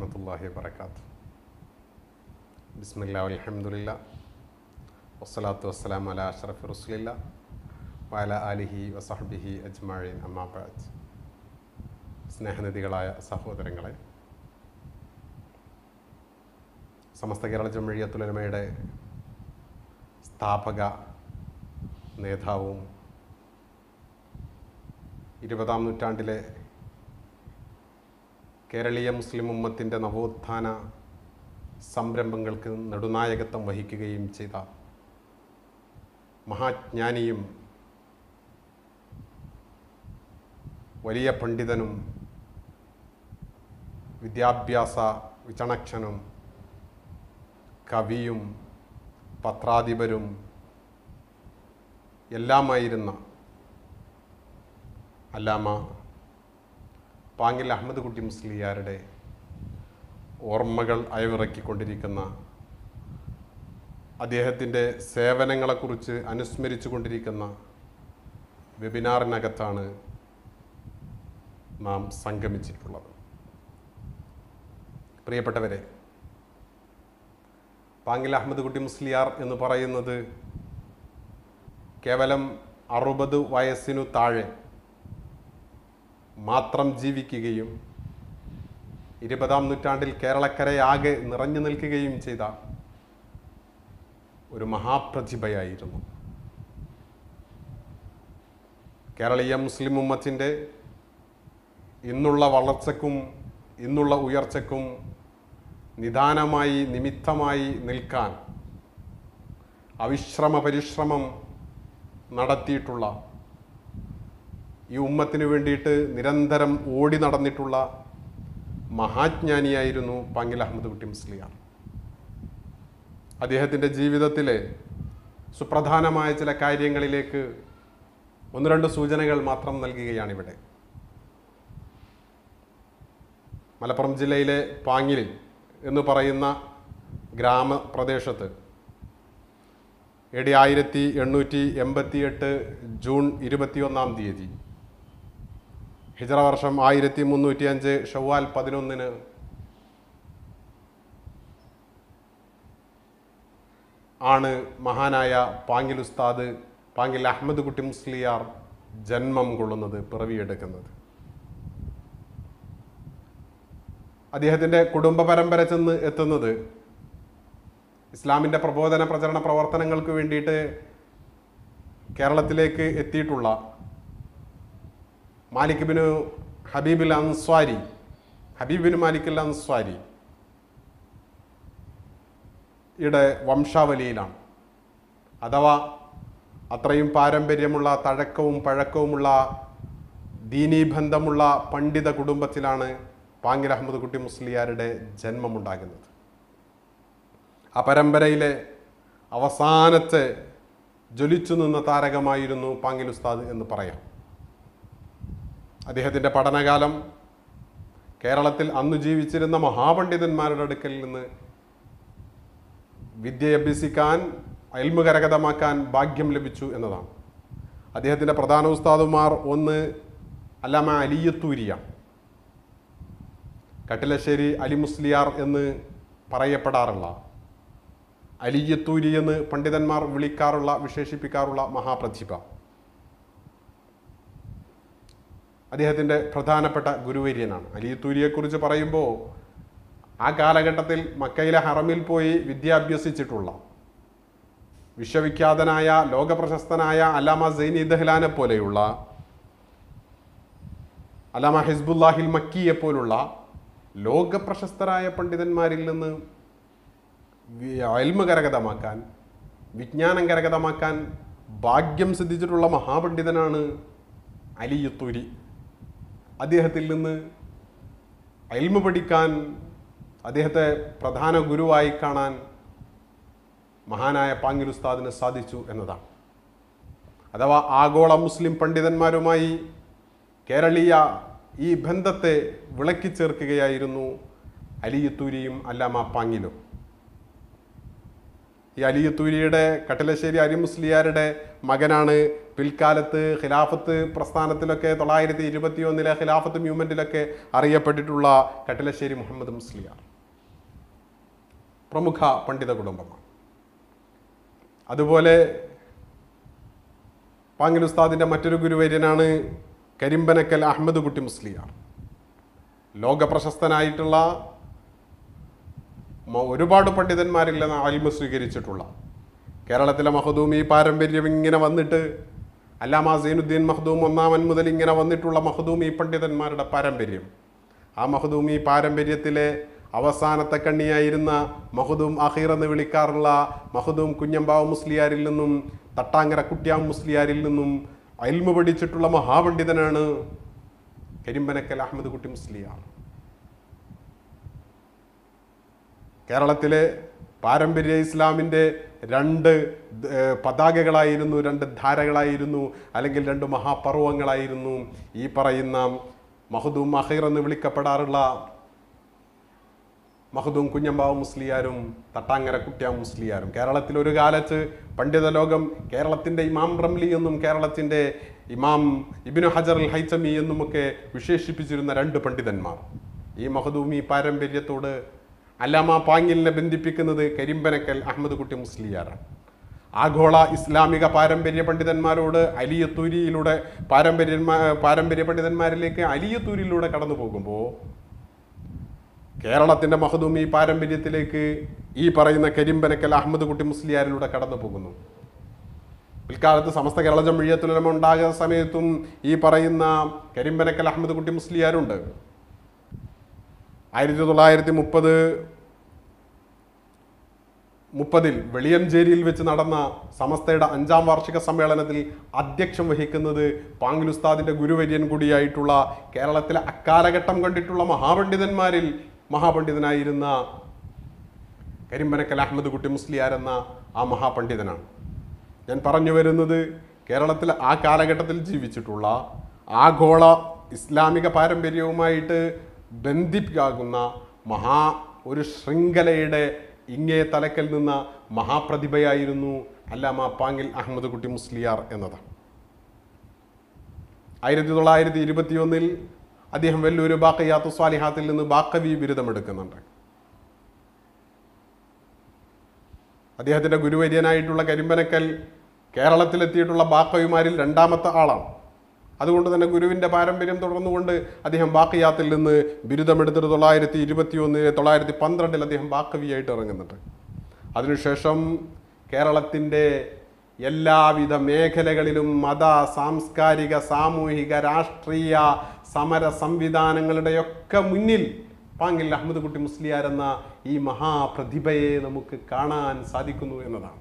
വറഹമത്തല്ലാഹി വാബർക്കാത്തു ബിസ്മില്ലാ അലഹമുല്ല വസ്സലാത്തു വസ്സലാം അല അഷ്റഫ് റുസ്ലില്ല വല അലിഹി വസഹബിഹി അജ്മാഴീൻ അമ്മാബാജ് സ്നേഹനിധികളായ സഹോദരങ്ങളെ സമസ്ത കേരള ജമഴിയത്തുലമയുടെ സ്ഥാപക നേതാവും ഇരുപതാം നൂറ്റാണ്ടിലെ കേരളീയ മുസ്ലിം ഉമ്മത്തിൻ്റെ നവോത്ഥാന സംരംഭങ്ങൾക്ക് നെടുനായകത്വം വഹിക്കുകയും ചെയ്ത മഹാജ്ഞാനിയും വലിയ പണ്ഡിതനും വിദ്യാഭ്യാസ വിചണക്ഷനും കവിയും പത്രാധിപരും എല്ലാമായിരുന്ന അല്ലാമ പാങ്ങിൽ അഹമ്മദ് കുട്ടി മുസ്ലിയാരുടെ ഓർമ്മകൾ അയവിറക്കിക്കൊണ്ടിരിക്കുന്ന അദ്ദേഹത്തിൻ്റെ സേവനങ്ങളെക്കുറിച്ച് അനുസ്മരിച്ചു കൊണ്ടിരിക്കുന്ന വെബിനാറിനകത്താണ് നാം സംഗമിച്ചിട്ടുള്ളത് പ്രിയപ്പെട്ടവരെ പാങ്ങിൽ അഹമ്മദ് കുട്ടി മുസ്ലിയാർ എന്ന് പറയുന്നത് കേവലം അറുപത് വയസ്സിനു താഴെ മാത്രം ജീവിക്കുകയും ഇരുപതാം നൂറ്റാണ്ടിൽ കേരളക്കരയാകെ നിറഞ്ഞു നിൽക്കുകയും ചെയ്ത ഒരു മഹാപ്രതിഭയായിരുന്നു കേരളീയ മുസ്ലിം ഉമ്മത്തിൻ്റെ ഇന്നുള്ള വളർച്ചയ്ക്കും ഇന്നുള്ള ഉയർച്ചയ്ക്കും നിദാനമായി നിമിത്തമായി നിൽക്കാൻ അവിശ്രമ പരിശ്രമം നടത്തിയിട്ടുള്ള ഈ ഉമ്മത്തിന് വേണ്ടിയിട്ട് നിരന്തരം ഓടി നടന്നിട്ടുള്ള മഹാജ്ഞാനിയായിരുന്നു പാങ്ങിൽ അഹമ്മദ് കുട്ടി മുസ്ലിയാർ അദ്ദേഹത്തിൻ്റെ ജീവിതത്തിലെ സുപ്രധാനമായ ചില കാര്യങ്ങളിലേക്ക് ഒന്ന് രണ്ട് സൂചനകൾ മാത്രം നൽകുകയാണിവിടെ മലപ്പുറം ജില്ലയിലെ പാങ്ങിൽ എന്ന് പറയുന്ന ഗ്രാമപ്രദേശത്ത് എ ഡി ആയിരത്തി എണ്ണൂറ്റി എൺപത്തി എട്ട് ജൂൺ ഇരുപത്തിയൊന്നാം തീയതി ഹിജറ വർഷം ആയിരത്തി മുന്നൂറ്റി അഞ്ച് ഷവ്വാൽ പതിനൊന്നിന് ആണ് മഹാനായ പാങ്ങിൽ ഉസ്താദ് പാങ്ങിൽ അഹമ്മദ് കുട്ടി മുസ്ലിയാർ ജന്മം കൊള്ളുന്നത് പിറവിയെടുക്കുന്നത് അദ്ദേഹത്തിൻ്റെ കുടുംബ പരമ്പര ചെന്ന് എത്തുന്നത് ഇസ്ലാമിൻ്റെ പ്രബോധന പ്രചരണ പ്രവർത്തനങ്ങൾക്ക് വേണ്ടിയിട്ട് കേരളത്തിലേക്ക് എത്തിയിട്ടുള്ള മാലിക് ബിനു ഹബീബിൽ അൻസ്വാരി ഹബീബിന് മാലിക് അൻസ്വാരി യുടെ വംശാവലിയിലാണ് അഥവാ അത്രയും പാരമ്പര്യമുള്ള തഴക്കവും പഴക്കവുമുള്ള ദീനീബന്ധമുള്ള പണ്ഡിത കുടുംബത്തിലാണ് പാങ്ങിൽ അഹമ്മദ് കുട്ടി മുസ്ലിയാരുടെ ജന്മമുണ്ടാകുന്നത് ആ പരമ്പരയിലെ അവസാനത്തെ ജ്വലിച്ചു നിന്ന താരകമായിരുന്നു പാങ്ങിൽ ഉസ്താദ് എന്ന് പറയാം അദ്ദേഹത്തിൻ്റെ പഠനകാലം കേരളത്തിൽ അന്ന് ജീവിച്ചിരുന്ന മഹാപണ്ഡിതന്മാരുടെ അടുക്കൽ നിന്ന് വിദ്യ അഭ്യസിക്കാൻ അയൽമ കരഗതമാക്കാൻ ഭാഗ്യം ലഭിച്ചു എന്നതാണ് അദ്ദേഹത്തിൻ്റെ പ്രധാന ഉസ്താദുമാർ ഒന്ന് അല്ലാമ അലിയത്തൂരിയാണ് കട്ടിലശ്ശേരി അലി മുസ്ലിയാർ എന്ന് പറയപ്പെടാറുള്ള അലിയത്തൂരി എന്ന് പണ്ഡിതന്മാർ വിളിക്കാറുള്ള വിശേഷിപ്പിക്കാറുള്ള മഹാപ്രതിഭ അദ്ദേഹത്തിൻ്റെ പ്രധാനപ്പെട്ട ഗുരുവര്യനാണ് അലിയത്തൂരിയെക്കുറിച്ച് പറയുമ്പോൾ ആ കാലഘട്ടത്തിൽ മക്കയിലെ ഹറമിൽ പോയി വിദ്യ അഭ്യസിച്ചിട്ടുള്ള വിശ്വവിഖ്യാതനായ ലോകപ്രശസ്തനായ അലാമ സൈനി ദഹ്ലാനെ പോലെയുള്ള അലാമ ഹിസ്ബുല്ലാഹിൽ മക്കിയെ പോലുള്ള ലോകപ്രശസ്തരായ പണ്ഡിതന്മാരിൽ നിന്ന് അയൽമ കരഗതമാക്കാൻ വിജ്ഞാനം കരഗതമാക്കാൻ ഭാഗ്യം സിദ്ധിച്ചിട്ടുള്ള മഹാപണ്ഡിതനാണ് അലിയുത്തൂരി അദ്ദേഹത്തിൽ നിന്ന് അയൽമ പഠിക്കാൻ അദ്ദേഹത്തെ പ്രധാന ഗുരുവായി കാണാൻ മഹാനായ പാങ്ങിൽ ഉസ്താദിന് സാധിച്ചു എന്നതാണ് അഥവാ ആഗോള മുസ്ലിം പണ്ഡിതന്മാരുമായി കേരളീയ ഈ ബന്ധത്തെ വിളക്കി ചേർക്കുകയായിരുന്നു അലിയത്തൂരിയും അല്ലാമ പാങ്ങിലും ഈ അലിയത്തൂരിയുടെ കട്ടിലശ്ശേരി അരി മുസ്ലിയാരുടെ മകനാണ് പിൽക്കാലത്ത് ഖിലാഫത്ത് പ്രസ്ഥാനത്തിലൊക്കെ തൊള്ളായിരത്തി ഇരുപത്തി ഒന്നിലെ ഖിലാഫത്ത് മൂവ്മെൻറ്റിലൊക്കെ അറിയപ്പെട്ടിട്ടുള്ള കട്ടിലശ്ശേരി മുഹമ്മദ് മുസ്ലിയാർ പ്രമുഖ പണ്ഡിത കുടുംബമാണ് അതുപോലെ പാങ്ങിൽ ഉസ്താദിൻ്റെ മറ്റൊരു ഗുരുവര്യനാണ് കരിമ്പനക്കൽ അഹമ്മദ് കുട്ടി മുസ്ലിയാർ ലോക പ്രശസ്തനായിട്ടുള്ള മ- ഒരുപാട് പണ്ഡിതന്മാരിൽ നിന്ന് അൽമ സ്വീകരിച്ചിട്ടുള്ള കേരളത്തിലെ മഹദൂം ഈ പാരമ്പര്യം ഇങ്ങനെ വന്നിട്ട് അല്ലാമ സൈനുദ്ദീൻ മഹദൂം ഒന്നാമൻ മുതൽ ഇങ്ങനെ വന്നിട്ടുള്ള മഹദൂം ഈ പണ്ഡിതന്മാരുടെ പാരമ്പര്യം ആ മഹദൂം ഈ പാരമ്പര്യത്തിലെ അവസാനത്തെ കണ്ണിയായിരുന്ന മഹദൂം അഖീർ എന്ന് വിളിക്കാറുള്ള മഹദൂം കുഞ്ഞമ്പാവ് മുസ്ലിയാരിൽ നിന്നും തട്ടാങ്കര കുട്യാം മുസ്ലിയാരിൽ നിന്നും അൽമ പഠിച്ചിട്ടുള്ള മഹാപണ്ഡിതനാണ് കരിമ്പനക്കൽ അഹമ്മദ് കുട്ടി മുസ്ലിയാർ കേരളത്തിലെ പാരമ്പര്യ ഇസ്ലാമിൻ്റെ രണ്ട് ഏർ, പതാകകളായിരുന്നു രണ്ട് ധാരകളായിരുന്നു അല്ലെങ്കിൽ രണ്ട് മഹാപർവങ്ങളായിരുന്നു ഈ പറയുന്ന മഹദൂം അഖീർ എന്ന് വിളിക്കപ്പെടാറുള്ള മഹദൂം കുഞ്ഞമ്പാവ് മുസ്ലിയാരും തട്ടാങ്ങര കുട്യാം മുസ്ലിയാരും കേരളത്തിൽ ഒരു കാലത്ത് പണ്ഡിത ലോകം കേരളത്തിൻ്റെ ഇമാം റംലി എന്നും കേരളത്തിൻ്റെ ഇമാം ഇബിനു ഹജർ അൽ ഹൈച്ചമി എന്നുമൊക്കെ വിശേഷിപ്പിച്ചിരുന്ന രണ്ട് പണ്ഡിതന്മാർ ഈ മഹദൂമി പാരമ്പര്യത്തോട് അലാമ പാങ്ങിലിനെ ബന്ധിപ്പിക്കുന്നത് കരിമ്പനക്കൽ അഹമ്മദ് കുട്ടി മുസ്ലിയാരാണ് ആഗോള ഇസ്ലാമിക പാരമ്പര്യ പണ്ഡിതന്മാരോട് അലിയത്തൂരിയിലൂടെ പാരമ്പര്യന്മാ പാരമ്പര്യ പണ്ഡിതന്മാരിലേക്ക് അലിയത്തൂരിലൂടെ കടന്നു പോകുമ്പോൾ കേരളത്തിന്റെ മഹദൂമി പാരമ്പര്യത്തിലേക്ക് ഈ പറയുന്ന കരിമ്പനക്കൽ അഹമ്മദ് കുട്ടി മുസ്ലിയാരിലൂടെ കടന്നു പോകുന്നു പിൽക്കാലത്ത് സമസ്ത കേരള ജമിഴത്തുലമ ഉണ്ടാകുന്ന സമയത്തും ഈ പറയുന്ന കരിമ്പനക്കൽ അഹമ്മദ് കുട്ടി മുസ്ലിയാരുണ്ട് ആയിരത്തി തൊള്ളായിരത്തി മുപ്പത് മുപ്പതിൽ വെളിയഞ്ചേരിയിൽ വെച്ച് നടന്ന സമസ്തയുടെ അഞ്ചാം വാർഷിക സമ്മേളനത്തിൽ അധ്യക്ഷം വഹിക്കുന്നത് പാങ്ങിലുസ്താദിന്റെ ഗുരുവര്യൻ കൂടിയായിട്ടുള്ള കേരളത്തിലെ അക്കാലഘട്ടം കണ്ടിട്ടുള്ള മഹാപണ്ഡിതന്മാരിൽ മഹാപണ്ഡിതനായിരുന്ന കരിമ്പനക്കൽ അഹമ്മദ് കുട്ടി മുസ്ലിയാർ എന്ന ആ മഹാപണ്ഡിതനാണ് ഞാൻ പറഞ്ഞു വരുന്നത് കേരളത്തിൽ ആ കാലഘട്ടത്തിൽ ജീവിച്ചിട്ടുള്ള ആഗോള ഇസ്ലാമിക പാരമ്പര്യവുമായിട്ട് ബന്ധിപ്പിക്കാകുന്ന മഹാ ഒരു ശൃംഖലയുടെ ഇങ്ങേ തലക്കൽ നിന്ന മഹാപ്രതിഭയായിരുന്നു അല്ലാമ പാങ്ങിൽ അഹമ്മദ് കുട്ടി മുസ്ലിയാർ എന്നതാണ് ആയിരത്തി തൊള്ളായിരത്തി ഇരുപത്തിയൊന്നിൽ അദ്ദേഹം വെല്ലൂര് ബാക്കയാത്തു സ്വാലിഹാത്തിൽ നിന്ന് ബാക്കവി ബിരുദമെടുക്കുന്നുണ്ട് അദ്ദേഹത്തിന്റെ ഗുരുവര്യനായിട്ടുള്ള കരിമ്പനക്കൽ കേരളത്തിലെത്തിയിട്ടുള്ള ബാക്കവിമാരിൽ രണ്ടാമത്തെ ആളാണ് അതുകൊണ്ട് തന്നെ ഗുരുവിന്റെ പാരമ്പര്യം തുടർന്നുകൊണ്ട് അദ്ദേഹം ബാക്കിയാത്തിൽ നിന്ന് ബിരുദമെടുത്തിട്ട് തൊള്ളായിരത്തി ഇരുപത്തി ഒന്നിലെ തൊള്ളായിരത്തി പന്ത്രണ്ടിൽ അദ്ദേഹം ബാക്കവിയായിട്ട് ഇറങ്ങുന്നുണ്ട് അതിനുശേഷം കേരളത്തിൻ്റെ എല്ലാവിധ മേഖലകളിലും മത സാംസ്കാരിക സാമൂഹിക രാഷ്ട്രീയ സമര സംവിധാനങ്ങളുടെയൊക്കെ മുന്നിൽ പാങ്ങിൽ അഹമ്മദ് കുട്ടി മുസ്ലിയാർ എന്ന ഈ മഹാപ്രതിഭയെ നമുക്ക് കാണാൻ സാധിക്കുന്നു എന്നതാണ്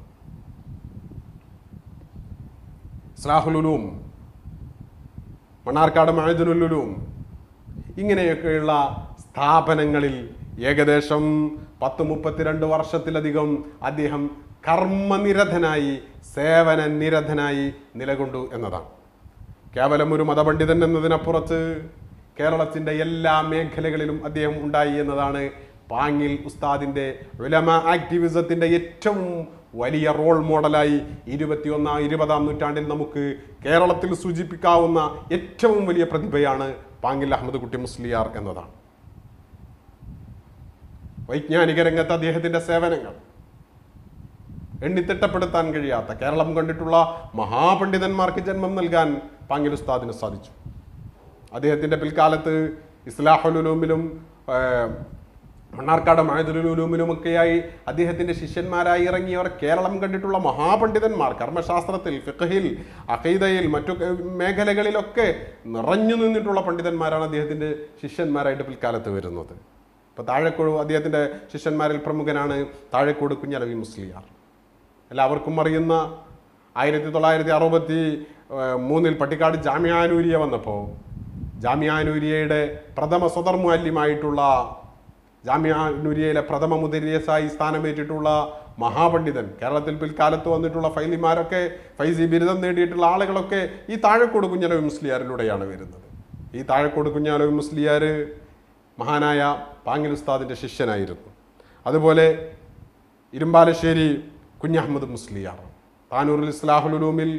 ഇസ്ലാഹുലുലൂം മണ്ണാർക്കാട് മഴജുലുലും ഇങ്ങനെയൊക്കെയുള്ള സ്ഥാപനങ്ങളിൽ ഏകദേശം പത്ത് മുപ്പത്തിരണ്ട് വർഷത്തിലധികം അദ്ദേഹം കർമ്മനിരതനായി സേവന നിരതനായി നിലകൊണ്ടു എന്നതാണ് കേവലം ഒരു മതപണ്ഡിതൻ എന്നതിനപ്പുറത്ത് കേരളത്തിൻ്റെ എല്ലാ മേഖലകളിലും അദ്ദേഹം ഉണ്ടായി എന്നതാണ് പാങ്ങിൽ ഉസ്താദിൻ്റെ ഉലമ ആക്ടിവിസത്തിൻ്റെ ഏറ്റവും വലിയ റോൾ മോഡലായി ഇരുപത്തിയൊന്നാം ഇരുപതാം നൂറ്റാണ്ടിൽ നമുക്ക് കേരളത്തിൽ സൂചിപ്പിക്കാവുന്ന ഏറ്റവും വലിയ പ്രതിഭയാണ് പാങ്ങിൽ അഹമ്മദ് കുട്ടി മുസ്ലിയാർ എന്നതാണ് വൈജ്ഞാനിക രംഗത്ത് അദ്ദേഹത്തിൻ്റെ സേവനങ്ങൾ എണ്ണിത്തിട്ടപ്പെടുത്താൻ കഴിയാത്ത കേരളം കണ്ടിട്ടുള്ള മഹാപണ്ഡിതന്മാർക്ക് ജന്മം നൽകാൻ പാങ്ങിൽ ഉസ്താദിന് സാധിച്ചു അദ്ദേഹത്തിൻ്റെ പിൽക്കാലത്ത് ഇസ്ലാഹുലുലൂമിലും മണ്ണാർക്കാട് മഴദുലുലൂമിലുമൊക്കെയായി അദ്ദേഹത്തിൻ്റെ ശിഷ്യന്മാരായി ഇറങ്ങിയവർ കേരളം കണ്ടിട്ടുള്ള മഹാപണ്ഡിതന്മാർ കർമ്മശാസ്ത്രത്തിൽ ഫിഖഹിൽ അഖീദയിൽ മറ്റു ക- മേഖലകളിലൊക്കെ നിറഞ്ഞു നിന്നിട്ടുള്ള പണ്ഡിതന്മാരാണ് അദ്ദേഹത്തിൻ്റെ ശിഷ്യന്മാരായിട്ട് പിൽക്കാലത്ത് വരുന്നത് ഇപ്പോൾ താഴെക്കോട് അദ്ദേഹത്തിൻ്റെ ശിഷ്യന്മാരിൽ പ്രമുഖനാണ് താഴെക്കോട് കുഞ്ഞലവി മുസ്ലിയാർ എല്ലാവർക്കും അറിയുന്ന ആയിരത്തി തൊള്ളായിരത്തി അറുപത്തി ഏഹ്, മൂന്നിൽ പട്ടിക്കാട് ജാമ്യാനൂരിയ വന്നപ്പോൾ ജാമ്യാനൂരിയയുടെ പ്രഥമ സ്വതർ മുഅല്ലിമായിട്ടുള്ള ജാമ്യാനൂരിയയിലെ പ്രഥമ മുദരിയസായി സ്ഥാനമേറ്റിട്ടുള്ള മഹാപണ്ഡിതൻ കേരളത്തിൽ പിൽക്കാലത്ത് വന്നിട്ടുള്ള ഫൈലിമാരൊക്കെ ഫൈസി ബിരുദം നേടിയിട്ടുള്ള ആളുകളൊക്കെ ഈ താഴെക്കോട് കുഞ്ഞലവി മുസ്ലിയാരിലൂടെയാണ് വരുന്നത് ഈ താഴെക്കോട് കുഞ്ഞലവി മുസ്ലിയാർ മഹാനായ പാങ്ങിൽ ഉസ്താദിൻ്റെ ശിഷ്യനായിരുന്നു അതുപോലെ ഇരുമ്പാലശ്ശേരി കുഞ്ഞഹമ്മദ് മുസ്ലിയാർ താനൂറിൽ ഇസ്ലാഹുലുലൂമിൽ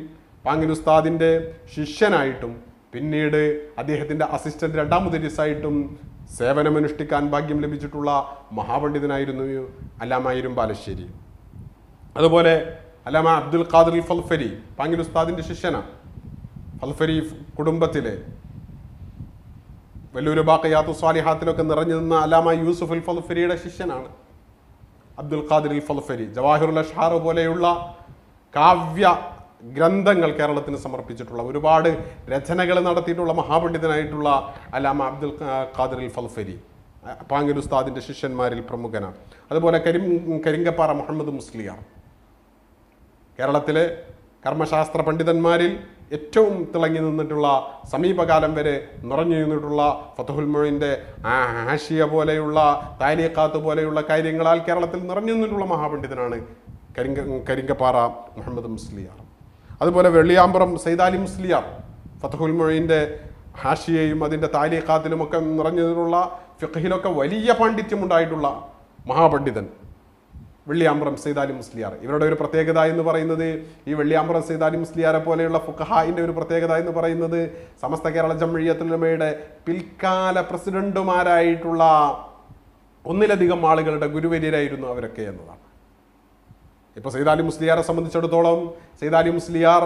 പാങ്ങിൽ ഉസ്താദിൻ്റെ ശിഷ്യനായിട്ടും പിന്നീട് അദ്ദേഹത്തിൻ്റെ അസിസ്റ്റന്റ് രണ്ടാം മുദരിസായിട്ടും സേവനമനുഷ്ഠിക്കാൻ ഭാഗ്യം ലഭിച്ചിട്ടുള്ള മഹാപണ്ഡിതനായിരുന്നു അല്ലാമ ഇരുമ്പാലശ്ശേരി അതുപോലെ അല്ലാമ അബ്ദുൽ ഖാദിർ ഫൽഫരി പാങ്ങിൽ ഉസ്താദിൻ്റെ ശിഷ്യനാണ് ഫൽഫരി കുടുംബത്തിലെ വല്ലൂര് ബാക്കയാത്തു സ്വാലിഹാത്തിലൊക്കെ നിറഞ്ഞു നിന്ന അലാമ യൂസുഫ് അൽ ഫൽഫരിയുടെ ശിഷ്യനാണ് അബ്ദുൽ ഖാദിർ അൽ ഫൽഫരി ജവാഹിറുൽ അഷ്ഹാർ പോലെയുള്ള കാവ്യ ഗ്രന്ഥങ്ങൾ കേരളത്തിന് സമർപ്പിച്ചിട്ടുള്ള ഒരുപാട് രചനകൾ നടത്തിയിട്ടുള്ള മഹാപണ്ഡിതനായിട്ടുള്ള അലാമ അബ്ദുൽ ഖാ- ഖാദിർ അൽ ഫൽഫരി പാങ്ങിൽ ഉസ്താദിന്റെ ശിഷ്യന്മാരിൽ പ്രമുഖനാണ് അതുപോലെ കരിം കരിങ്കപ്പാറ മുഹമ്മദ് മുസ്ലിയാർ കേരളത്തിലെ കർമ്മശാസ്ത്ര പണ്ഡിതന്മാരിൽ ഏറ്റവും തിളങ്ങി നിന്നിട്ടുള്ള സമീപകാലം വരെ നിറഞ്ഞു നിന്നിട്ടുള്ള ഫതഹുൽ മൊഴിൻ്റെ ആഷിയ പോലെയുള്ള താലിയക്കാത്ത് പോലെയുള്ള കാര്യങ്ങളാൽ കേരളത്തിൽ നിറഞ്ഞു നിന്നിട്ടുള്ള മഹാപണ്ഡിതനാണ് കരിങ്ക കരിങ്കപ്പാറ മുഹമ്മദ് മുസ്ലിയാർ അതുപോലെ വെള്ളിയാമ്പുറം സൈദാലി മുസ്ലിയാർ ഫതഹുൽ മൊഴിൻ്റെ ഹാഷിയയും അതിൻ്റെ താലിയക്കാത്തിലുമൊക്കെ നിറഞ്ഞു നിന്നുള്ള ഫിഖഹിലൊക്കെ വലിയ പാണ്ഡിത്യമുണ്ടായിട്ടുള്ള മഹാപണ്ഡിതൻ വെള്ളിയാമ്പുറം സൈദാലി മുസ്ലിയാർ ഇവരുടെ ഒരു പ്രത്യേകത എന്ന് പറയുന്നത് ഈ വെള്ളിയാമ്പുറം സൈദാലി മുസ്ലിയാരെ പോലെയുള്ള ഫുഖഹായിന്റെ ഒരു പ്രത്യേകത എന്ന് പറയുന്നത് സമസ്ത കേരള ജംഇയ്യത്തുലമയുടെ പിൽക്കാല പ്രസിഡന്റുമാരായിട്ടുള്ള ഒന്നിലധികം ആളുകളുടെ ഗുരുവര്യരായിരുന്നു അവരൊക്കെ എന്നതാണ് ഇപ്പൊ സൈദാലി മുസ്ലിയാരെ സംബന്ധിച്ചിടത്തോളം സൈദാലി മുസ്ലിയാർ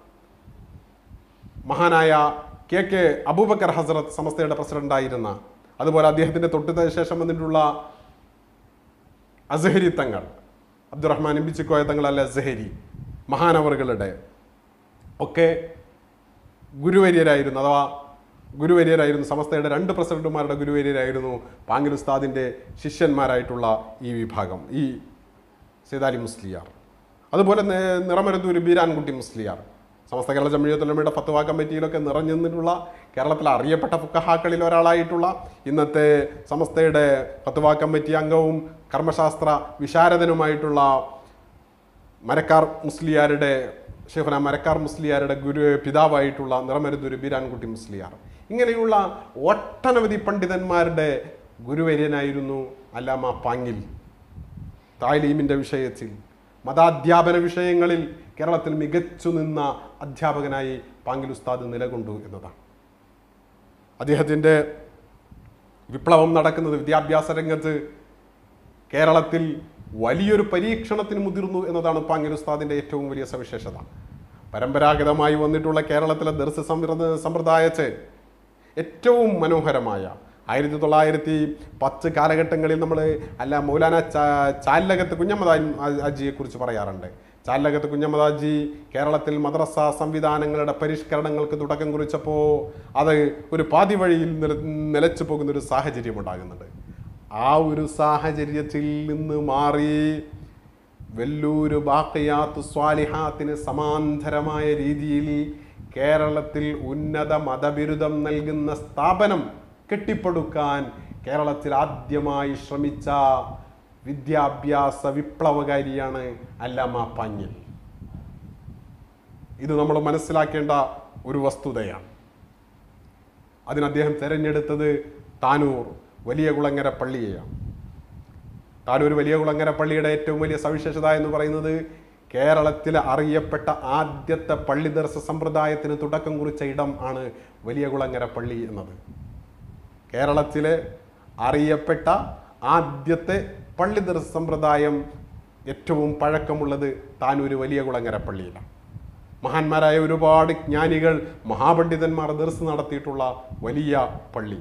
മഹാനായ കെ കെ അബൂബക്കർ ഹസ്രത്ത് സമസ്തയുടെ പ്രസിഡന്റായിരുന്ന അതുപോലെ അദ്ദേഹത്തിന്റെ തൊട്ട് ശേഷം വന്നിട്ടുള്ള അസഹരി തങ്ങൾ അബ്ദുറഹ്മാൻ ഇമ്പിച്ചിക്കോയ തങ്ങൾ അല്ല അസഹരി മഹാനവറുകളുടെ ഒക്കെ ഗുരുവര്യരായിരുന്നു അഥവാ ഗുരുവര്യരായിരുന്നു സമസ്തയുടെ രണ്ട് പ്രസിഡന്റുമാരുടെ ഗുരുവര്യരായിരുന്നു പാങ്ങിൽ ഉസ്താദിൻ്റെ ശിഷ്യന്മാരായിട്ടുള്ള ഈ വിഭാഗം ഈ സീതാലി മുസ്ലിയാർ അതുപോലെ നെ- നിറമരുന്നൂർ ബീരാൻകുട്ടി മുസ്ലിയാർ സമസ്ത കേരള ജമിയത്തുലമയുടെ ഫത്വ കമ്മിറ്റിയിലൊക്കെ നിറഞ്ഞു നിന്നിട്ടുള്ള കേരളത്തിൽ അറിയപ്പെട്ട ഫുക്കഹാക്കളിൽ ഒരാളായിട്ടുള്ള ഇന്നത്തെ സമസ്തയുടെ ഫത്വ കമ്മിറ്റി അംഗവും കർമ്മശാസ്ത്ര വിശാരദനുമായിട്ടുള്ള മരക്കാർ മുസ്ലിയാരുടെ ഷെയ്ഖുന മരക്കാർ മുസ്ലിയാരുടെ ഗുരു പിതാവായിട്ടുള്ള നിറമരുന്നൂർ ബീരാൻകുട്ടി മുസ്ലിയാർ ഇങ്ങനെയുള്ള ഒട്ടനവധി പണ്ഡിതന്മാരുടെ ഗുരുവര്യനായിരുന്നു അല്ലാമ പാങ്ങിൽ താലീമിൻ്റെ വിഷയത്തിൽ മതാധ്യാപന വിഷയങ്ങളിൽ കേരളത്തിൽ മികച്ചു നിന്ന അധ്യാപകനായി പാങ്കിൽ ഉസ്താദ് നിലകൊണ്ടു എന്നതാണ് അദ്ദേഹത്തിൻ്റെ വിപ്ലവം നടക്കുന്നത് വിദ്യാഭ്യാസ രംഗത്ത് കേരളത്തിൽ വലിയൊരു പരീക്ഷണത്തിന് മുതിർന്നു എന്നതാണ് പാങ്ങിൽ ഉസ്താദിൻ്റെ ഏറ്റവും വലിയ സവിശേഷത പരമ്പരാഗതമായി വന്നിട്ടുള്ള കേരളത്തിലെ ദർശ സമ്പ്രദായത്തെ ഏറ്റവും മനോഹരമായ ആയിരത്തി തൊള്ളായിരത്തി പത്ത് കാലഘട്ടങ്ങളിൽ നമ്മൾ അല്ല മൗലാന ചാ- ചാലകത്ത് കുഞ്ഞമ്മദാജിയെ കുറിച്ച് പറയാറുണ്ട് ചാലകത്ത് കുഞ്ഞമ്മദാജി കേരളത്തിൽ മദ്രസ സംവിധാനങ്ങളുടെ പരിഷ്കരണങ്ങൾക്ക് തുടക്കം കുറിച്ചപ്പോൾ അത് ഒരു പാതി വഴിയിൽ നില നിലച്ചു പോകുന്ന ഒരു സാഹചര്യം ഉണ്ടാകുന്നുണ്ട് ആ ഒരു സാഹചര്യത്തിൽ നിന്ന് മാറി വെല്ലൂര് ബാക്കിയാത്ത് സ്വാലിഹാത്തിന് സമാന്തരമായ രീതിയിൽ കേരളത്തിൽ ഉന്നത മതബിരുദം നൽകുന്ന സ്ഥാപനം കെട്ടിപ്പടുക്കാൻ കേരളത്തിൽ ആദ്യമായി ശ്രമിച്ച വിദ്യാഭ്യാസ വിപ്ലവകാരിയാണ് അല്ലാമ പാഞ്ഞൽ ഇത് നമ്മൾ മനസ്സിലാക്കേണ്ട ഒരു വസ്തുതയാണ് അതിന് അദ്ദേഹം തിരഞ്ഞെടുത്തത് താനൂർ വലിയ കുളങ്ങര പള്ളിയെയാണ് താനൂർ വലിയ കുളങ്ങര പള്ളിയുടെ ഏറ്റവും വലിയ സവിശേഷത എന്ന് പറയുന്നത് കേരളത്തിൽ അറിയപ്പെട്ട ആദ്യത്തെ പള്ളി ദർശ സമ്പ്രദായത്തിന് തുടക്കം കുറിച്ച ഇടം ആണ് വലിയ കുളങ്ങര പള്ളി എന്നത് കേരളത്തിലെ അറിയപ്പെട്ട ആദ്യത്തെ പള്ളി ദർശ സമ്പ്രദായം ഏറ്റവും പഴക്കമുള്ളത് താനൂര് വലിയ കുളങ്ങര പള്ളിയിലാണ് മഹാന്മാരായ ഒരുപാട് ജ്ഞാനികൾ മഹാപണ്ഡിതന്മാർ ദർസ് നടത്തിയിട്ടുള്ള വലിയ പള്ളി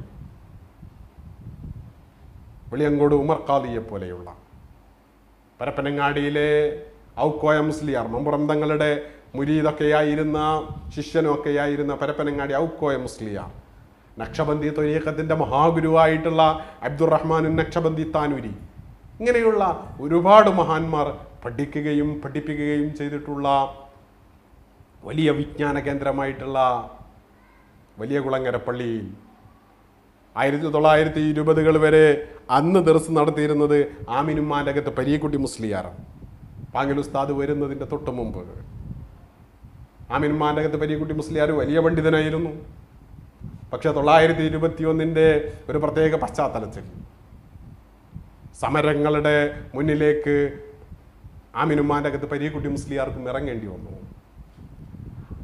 വെളിയങ്കോട് ഉമർ ഖാദിയെ പോലെയുള്ള പരപ്പനങ്ങാടിയിലെ ഔക്കോയ മുസ്ലിയാർ മമ്പുറം തങ്ങളുടെ മുരീദൊക്കെയായിരുന്ന ശിഷ്യനൊക്കെയായിരുന്ന പരപ്പനങ്ങാടി ഔക്കോയ മുസ്ലിയാർ നക്ഷബന്ദി തൊരീഖത്തിൻ്റെ മഹാഗുരുവായിട്ടുള്ള അബ്ദുറഹ്മാൻ നക്ഷബന്ദി താനൂരി ഇങ്ങനെയുള്ള ഒരുപാട് മഹാന്മാർ പഠിക്കുകയും പഠിപ്പിക്കുകയും ചെയ്തിട്ടുള്ള വലിയ വിജ്ഞാന കേന്ദ്രമായിട്ടുള്ള വലിയ കുളങ്ങര പള്ളിയിൽ ആയിരത്തി തൊള്ളായിരത്തി ഇരുപതുകൾ വരെ അന്ന് ദർസ് നടത്തിയിരുന്നത് ആമിനുമാൻ്റെ അകത്ത് പരീക്കുട്ടി മുസ്ലിയാറാണ് പാങ്ങിൽ ഉസ്താദ് വരുന്നതിൻ്റെ തൊട്ട് മുമ്പ് ആമിനുമാൻ്റെ അകത്ത് പരീക്കുട്ടി മുസ്ലിയാർ വലിയ പണ്ഡിതനായിരുന്നു പക്ഷെ തൊള്ളായിരത്തി ഇരുപത്തി ഒന്നിൻ്റെ ഒരു പ്രത്യേക പശ്ചാത്തലത്തിൽ സമരങ്ങളുടെ മുന്നിലേക്ക് ആമിനുമാൻ്റെ അകത്ത് പരീക്കുട്ടി മുസ്ലിയാർക്കും ഇറങ്ങേണ്ടി വന്നു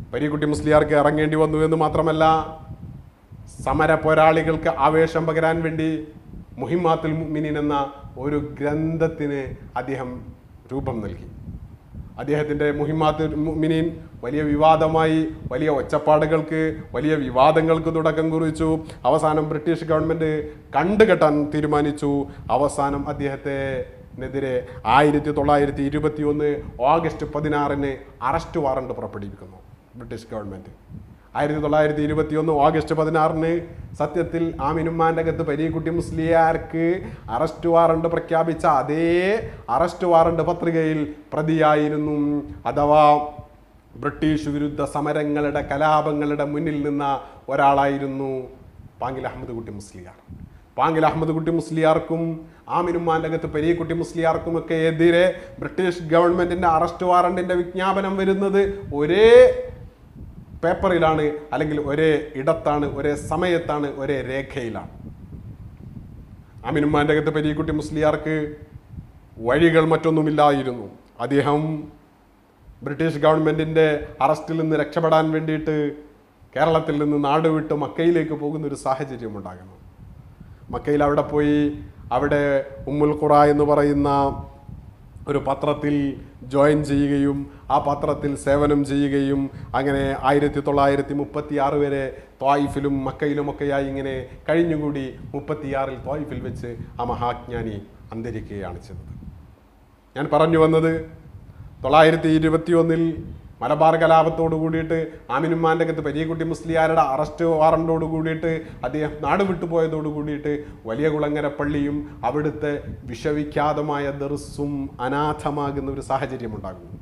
പരീക്കുട്ടി മുസ്ലിയാർക്ക് ഇറങ്ങേണ്ടി വന്നു എന്ന് മാത്രമല്ല സമര പോരാളികൾക്ക് ആവേശം പകരാൻ വേണ്ടി മുഹിമാത്തുൽ മുഅ്മിനീൻ എന്ന ഒരു ഗ്രന്ഥത്തിന് അദ്ദേഹം രൂപം നൽകി അദ്ദേഹത്തിൻ്റെ മുഹിമാത്തുൽ മുഅ്മിനീൻ വലിയ വിവാദമായി വലിയ ഒച്ചപ്പാടുകൾക്ക് വലിയ വിവാദങ്ങൾക്ക് തുടക്കം കുറിച്ചു അവസാനം ബ്രിട്ടീഷ് ഗവൺമെൻറ് കണ്ടുകെട്ടാൻ തീരുമാനിച്ചു അവസാനം അദ്ദേഹത്തെ നെതിരെ ആയിരത്തി തൊള്ളായിരത്തി ഇരുപത്തി ഒന്ന് ഓഗസ്റ്റ് പതിനാറിന് അറസ്റ്റ് വാറണ്ട് പുറപ്പെടുവിക്കുന്നു ബ്രിട്ടീഷ് ഗവൺമെൻറ് ആയിരത്തി തൊള്ളായിരത്തി ഇരുപത്തി ഒന്ന് ഓഗസ്റ്റ് പതിനാറിന് സത്യത്തിൽ ആമിനുമാൻ്റെ അകത്ത് പരീക്കുട്ടി മുസ്ലിയാർക്ക് അറസ്റ്റ് വാറണ്ട് പ്രഖ്യാപിച്ച അതേ അറസ്റ്റ് വാറണ്ട് പത്രികയിൽ പ്രതിയായിരുന്നു അഥവാ ബ്രിട്ടീഷ് വിരുദ്ധ സമരങ്ങളുടെ കലാപങ്ങളുടെ മുന്നിൽ നിന്ന ഒരാളായിരുന്നു പാങ്കിൽ അഹമ്മദ് കുട്ടി മുസ്ലിയാർ പാങ്കിൽ അഹമ്മദ് കുട്ടി മുസ്ലിയാർക്കും ആമിനുമാൻ്റെ അകത്ത് പെരിയക്കുട്ടി മുസ്ലിയാർക്കും ഒക്കെ എതിരെ ബ്രിട്ടീഷ് ഗവൺമെന്റിന്റെ അറസ്റ്റ് വാറണ്ടിന്റെ വിജ്ഞാപനം വരുന്നത് ഒരേ പേപ്പറിലാണ് അല്ലെങ്കിൽ ഒരേ ഇടത്താണ് ഒരേ സമയത്താണ് ഒരേ രേഖയിലാണ് അമിനുമാൻ്റെ അകത്ത് പെരിയക്കുട്ടി മുസ്ലിയാർക്ക് വഴികൾ മറ്റൊന്നുമില്ലായിരുന്നു അദ്ദേഹം ബ്രിട്ടീഷ് ഗവൺമെന്റിന്റെ അറസ്റ്റിൽ നിന്ന് രക്ഷപ്പെടാൻ വേണ്ടിയിട്ട് കേരളത്തിൽ നിന്ന് നാട് വിട്ട് മക്കയിലേക്ക് പോകുന്ന ഒരു സാഹചര്യം ഉണ്ടാകുന്നു മക്കയിൽ അവിടെ പോയി അവിടെ ഉമ്മുൽ ഖുറ എന്ന് പറയുന്ന ഒരു പത്രത്തിൽ ജോയിൻ ചെയ്യുകയും ആ പത്രത്തിൽ സേവനം ചെയ്യുകയും അങ്ങനെ ആയിരത്തി തൊള്ളായിരത്തി മുപ്പത്തി ആറ് വരെ ത്വായിഫിലും മക്കയിലുമൊക്കെയായി ഇങ്ങനെ കഴിഞ്ഞുകൂടി മുപ്പത്തിയാറിൽ ത്വായിഫിൽ വെച്ച് ആ മഹാജ്ഞാനി അന്തരിക്കുകയാണ് ചെയ്തത് ഞാൻ പറഞ്ഞു വന്നത് തൊള്ളായിരത്തി ഇരുപത്തി ഒന്നിൽ മലബാർ കലാപത്തോട് കൂടിയിട്ട് ആമിനുമാൻ്റെ അകത്ത് പെരിയക്കുട്ടി മുസ്ലിയാരുടെ അറസ്റ്റ് വാറണ്ടോട് കൂടിയിട്ട് അദ്ദേഹം നാട് വിട്ടുപോയതോട് കൂടിയിട്ട് വലിയ കുളങ്ങര പള്ളിയും അവിടുത്തെ വിഷവിഖ്യാതമായ ദർസും അനാഥമാകുന്ന ഒരു സാഹചര്യം ഉണ്ടാകുന്നു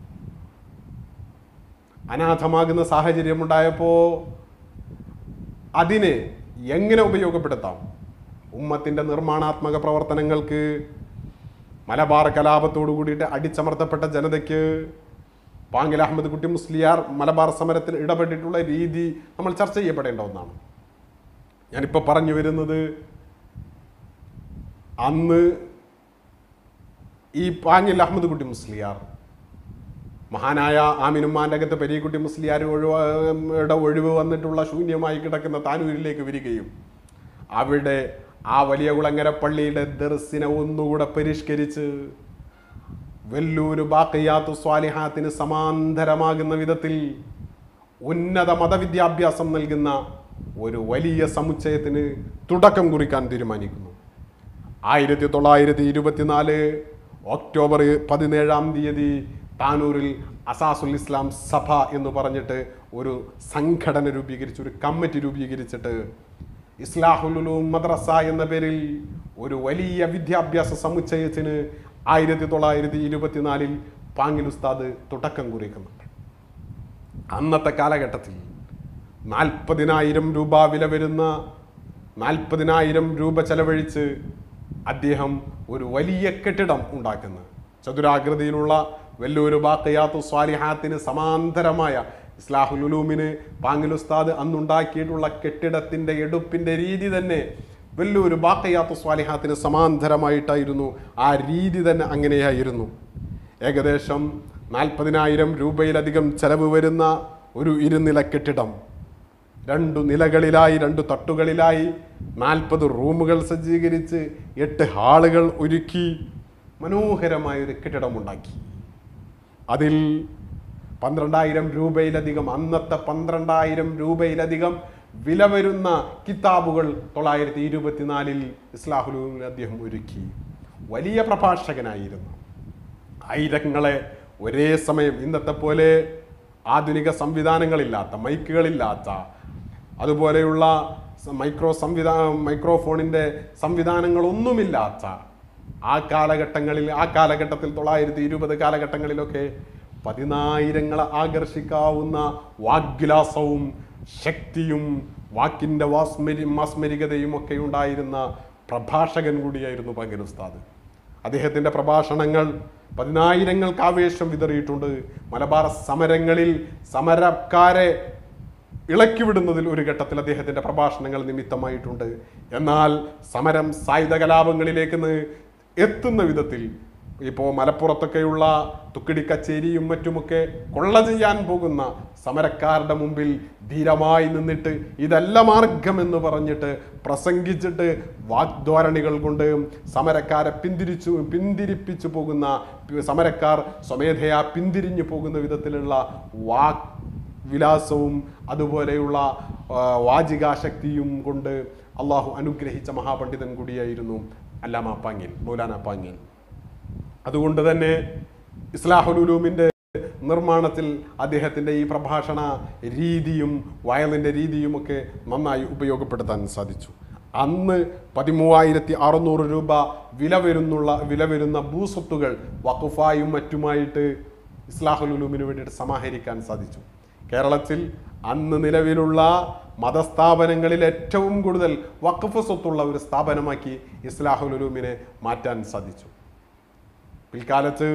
അനാഥമാകുന്ന സാഹചര്യം ഉണ്ടായപ്പോൾ അതിനെ എങ്ങനെ ഉപയോഗപ്പെടുത്താം ഉമ്മത്തിൻ്റെ നിർമ്മാണാത്മക പ്രവർത്തനങ്ങൾക്ക് മലബാർ കലാപത്തോടു കൂടിയിട്ട് അടിച്ചമർത്തപ്പെട്ട ജനതയ്ക്ക് പാങ്കിൽ അഹമ്മദ് കുട്ടി മുസ്ലിയാർ മലബാർ സമരത്തിൽ ഇടപെട്ടിട്ടുള്ള രീതി നമ്മൾ ചർച്ച ചെയ്യപ്പെടേണ്ട ഒന്നാണ് ഞാനിപ്പോൾ പറഞ്ഞു വരുന്നത് അന്ന് ഈ പാങ്ങിൽ അഹമ്മദ് കുട്ടി മുസ്ലിയാർ മഹാനായ ആമിനുമാൻ്റെ അകത്ത് പെരിയക്കുട്ടി മുസ്ലിയാർ ഒഴിവ് ഒഴിവ് വന്നിട്ടുള്ള ശൂന്യമായി കിടക്കുന്ന താനൂരിലേക്ക് വരികയും അവിടെ ആ വലിയ കുളങ്ങര പള്ളിയുടെ ദർസിനെ ഒന്നുകൂടെ പരിഷ്കരിച്ച് വെല്ലൂര് ബാക്കിയാത്തു സ്വാലിഹാത്തിന് സമാന്തരമാകുന്ന വിധത്തിൽ ഉന്നത മതവിദ്യാഭ്യാസം നൽകുന്ന ഒരു വലിയ സമുച്ചയത്തിന് തുടക്കം കുറിക്കാൻ തീരുമാനിക്കുന്നു ആയിരത്തി തൊള്ളായിരത്തി ഇരുപത്തിനാല് ഒക്ടോബർ പതിനേഴാം തീയതി താനൂരിൽ അസാസുൽ ഇസ്ലാം സഭ എന്ന് പറഞ്ഞിട്ട് ഒരു സംഘടന രൂപീകരിച്ച് ഒരു കമ്മിറ്റി രൂപീകരിച്ചിട്ട് ഇസ്ലാഹുലുലൂം മദ്രസ എന്ന പേരിൽ ഒരു വലിയ വിദ്യാഭ്യാസ സമുച്ചയത്തിന് ആയിരത്തി തൊള്ളായിരത്തി ഇരുപത്തിനാലിൽ പാങ്ങിൽ ഉസ്താദ് തുടക്കം കുറിക്കുന്നുണ്ട് അന്നത്തെ കാലഘട്ടത്തിൽ നാൽപ്പതിനായിരം രൂപ വില വരുന്ന നാൽപ്പതിനായിരം രൂപ ചെലവഴിച്ച് അദ്ദേഹം ഒരു വലിയ കെട്ടിടം ഉണ്ടാക്കുന്നു ചതുരാകൃതിയിലുള്ള വെല്ലൂര് ബാക്കയാത്തു സ്വാലിഹാത്തിന് സമാന്തരമായ ഇസ്ലാഹുൽ ഉലൂമിന് പാങ്ങിൽ ഉസ്താദ് അന്നുണ്ടാക്കിയിട്ടുള്ള കെട്ടിടത്തിന്റെ എടുപ്പിന്റെ രീതി തന്നെ വെല്ലൂര് ബാക്കയാത്തു സ്വാലിഹാത്തിന് സമാന്തരമായിട്ടായിരുന്നു ആ രീതി തന്നെ അങ്ങനെയായിരുന്നു ഏകദേശം നാൽപ്പതിനായിരം രൂപയിലധികം ചെലവ് വരുന്ന ഒരു ഇരുനില കെട്ടിടം രണ്ടു നിലകളിലായി രണ്ടു തട്ടുകളിലായി നാൽപ്പത് റൂമുകൾ സജ്ജീകരിച്ച് എട്ട് ഹാളുകൾ ഒരുക്കി മനോഹരമായ ഒരു കെട്ടിടം ഉണ്ടാക്കി അതിൽ പന്ത്രണ്ടായിരം രൂപയിലധികം അന്നത്തെ പന്ത്രണ്ടായിരം രൂപയിലധികം വില വരുന്ന കിതാബുകൾ തൊള്ളായിരത്തി ഇരുപത്തിനാലിൽ ഇസ്ലാഹുലൂമിൽ അദ്ദേഹം ഒരുക്കി വലിയ പ്രഭാഷകനായിരുന്നു ആയിരങ്ങളെ ഒരേ സമയം ഇന്നത്തെ പോലെ ആധുനിക സംവിധാനങ്ങളില്ലാത്ത മൈക്കുകളില്ലാത്ത അതുപോലെയുള്ള സ- മൈക്രോ സംവിധാ മൈക്രോഫോണിൻ്റെ സംവിധാനങ്ങളൊന്നുമില്ലാത്ത ആ കാലഘട്ടങ്ങളിൽ ആ കാലഘട്ടത്തിൽ തൊള്ളായിരത്തി ഇരുപത് കാലഘട്ടങ്ങളിലൊക്കെ പതിനായിരങ്ങളെ ആകർഷിക്കാവുന്ന വാഗ്വിലാസവും ശക്തിയും വാക്കിൻ്റെ വാസ്മരി മാസ്മരികതയും ഒക്കെ ഉണ്ടായിരുന്ന പ്രഭാഷകൻ കൂടിയായിരുന്നു പങ്കൻ ഉസ്താദ് അദ്ദേഹത്തിൻ്റെ പ്രഭാഷണങ്ങൾ പതിനായിരങ്ങൾക്ക് ആവേശം വിതറിയിട്ടുണ്ട് മലബാർ സമരങ്ങളിൽ സമരക്കാരെ ഇളക്കിവിടുന്നതിൽ ഒരു ഘട്ടത്തിൽ അദ്ദേഹത്തിൻ്റെ പ്രഭാഷണങ്ങൾ നിമിത്തമായിട്ടുണ്ട് എന്നാൽ സമരം സായുധ കലാപങ്ങളിലേക്ക് ന്ന് എത്തുന്ന വിധത്തിൽ ഇപ്പോൾ മലപ്പുറത്തൊക്കെയുള്ള തുക്കിടി കച്ചേരിയും മറ്റുമൊക്കെ കൊള്ള ചെയ്യാൻ പോകുന്ന സമരക്കാരുടെ മുമ്പിൽ ധീരമായി നിന്നിട്ട് ഇതല്ല മാർഗം എന്ന് പറഞ്ഞിട്ട് പ്രസംഗിച്ചിട്ട് വാഗ്ദ്വാരണികൾ കൊണ്ട് സമരക്കാരെ പിന്തിരിച്ചു പിന്തിരിപ്പിച്ചു പോകുന്ന സമരക്കാർ സ്വമേധയാ പിന്തിരിഞ്ഞു പോകുന്ന വിധത്തിലുള്ള വാക് വിലാസവും അതുപോലെയുള്ള ആ, വാചികാശക്തിയും കൊണ്ട് അള്ളാഹു അനുഗ്രഹിച്ച മഹാപണ്ഡിതൻ കൂടിയായിരുന്നു അല്ലാമ പാങ്ങിൽ മൗലാന പാങ്ങിൽ അതുകൊണ്ട് തന്നെ ഇസ്ലാഹുലുലൂമിൻ്റെ നിർമ്മാണത്തിൽ അദ്ദേഹത്തിൻ്റെ ഈ പ്രഭാഷണ രീതിയും വയലിൻ്റെ രീതിയുമൊക്കെ നന്നായി ഉപയോഗപ്പെടുത്താൻ സാധിച്ചു അന്ന് പതിമൂവായിരത്തി അറുന്നൂറ് രൂപ വില വരുന്നുള്ള വില വരുന്ന ഭൂസ്വത്തുകൾ വഖഫായും മറ്റുമായിട്ട് ഇസ്ലാഹുലുലൂമിന് വേണ്ടിയിട്ട് സമാഹരിക്കാൻ സാധിച്ചു കേരളത്തിൽ അന്ന് നിലവിലുള്ള മതസ്ഥാപനങ്ങളിൽ ഏറ്റവും കൂടുതൽ വഖഫ് സ്വത്തുള്ള ഒരു സ്ഥാപനമാക്കി ഇസ്ലാഹുലുലൂമിനെ മാറ്റാൻ സാധിച്ചു പിൽക്കാലത്ത്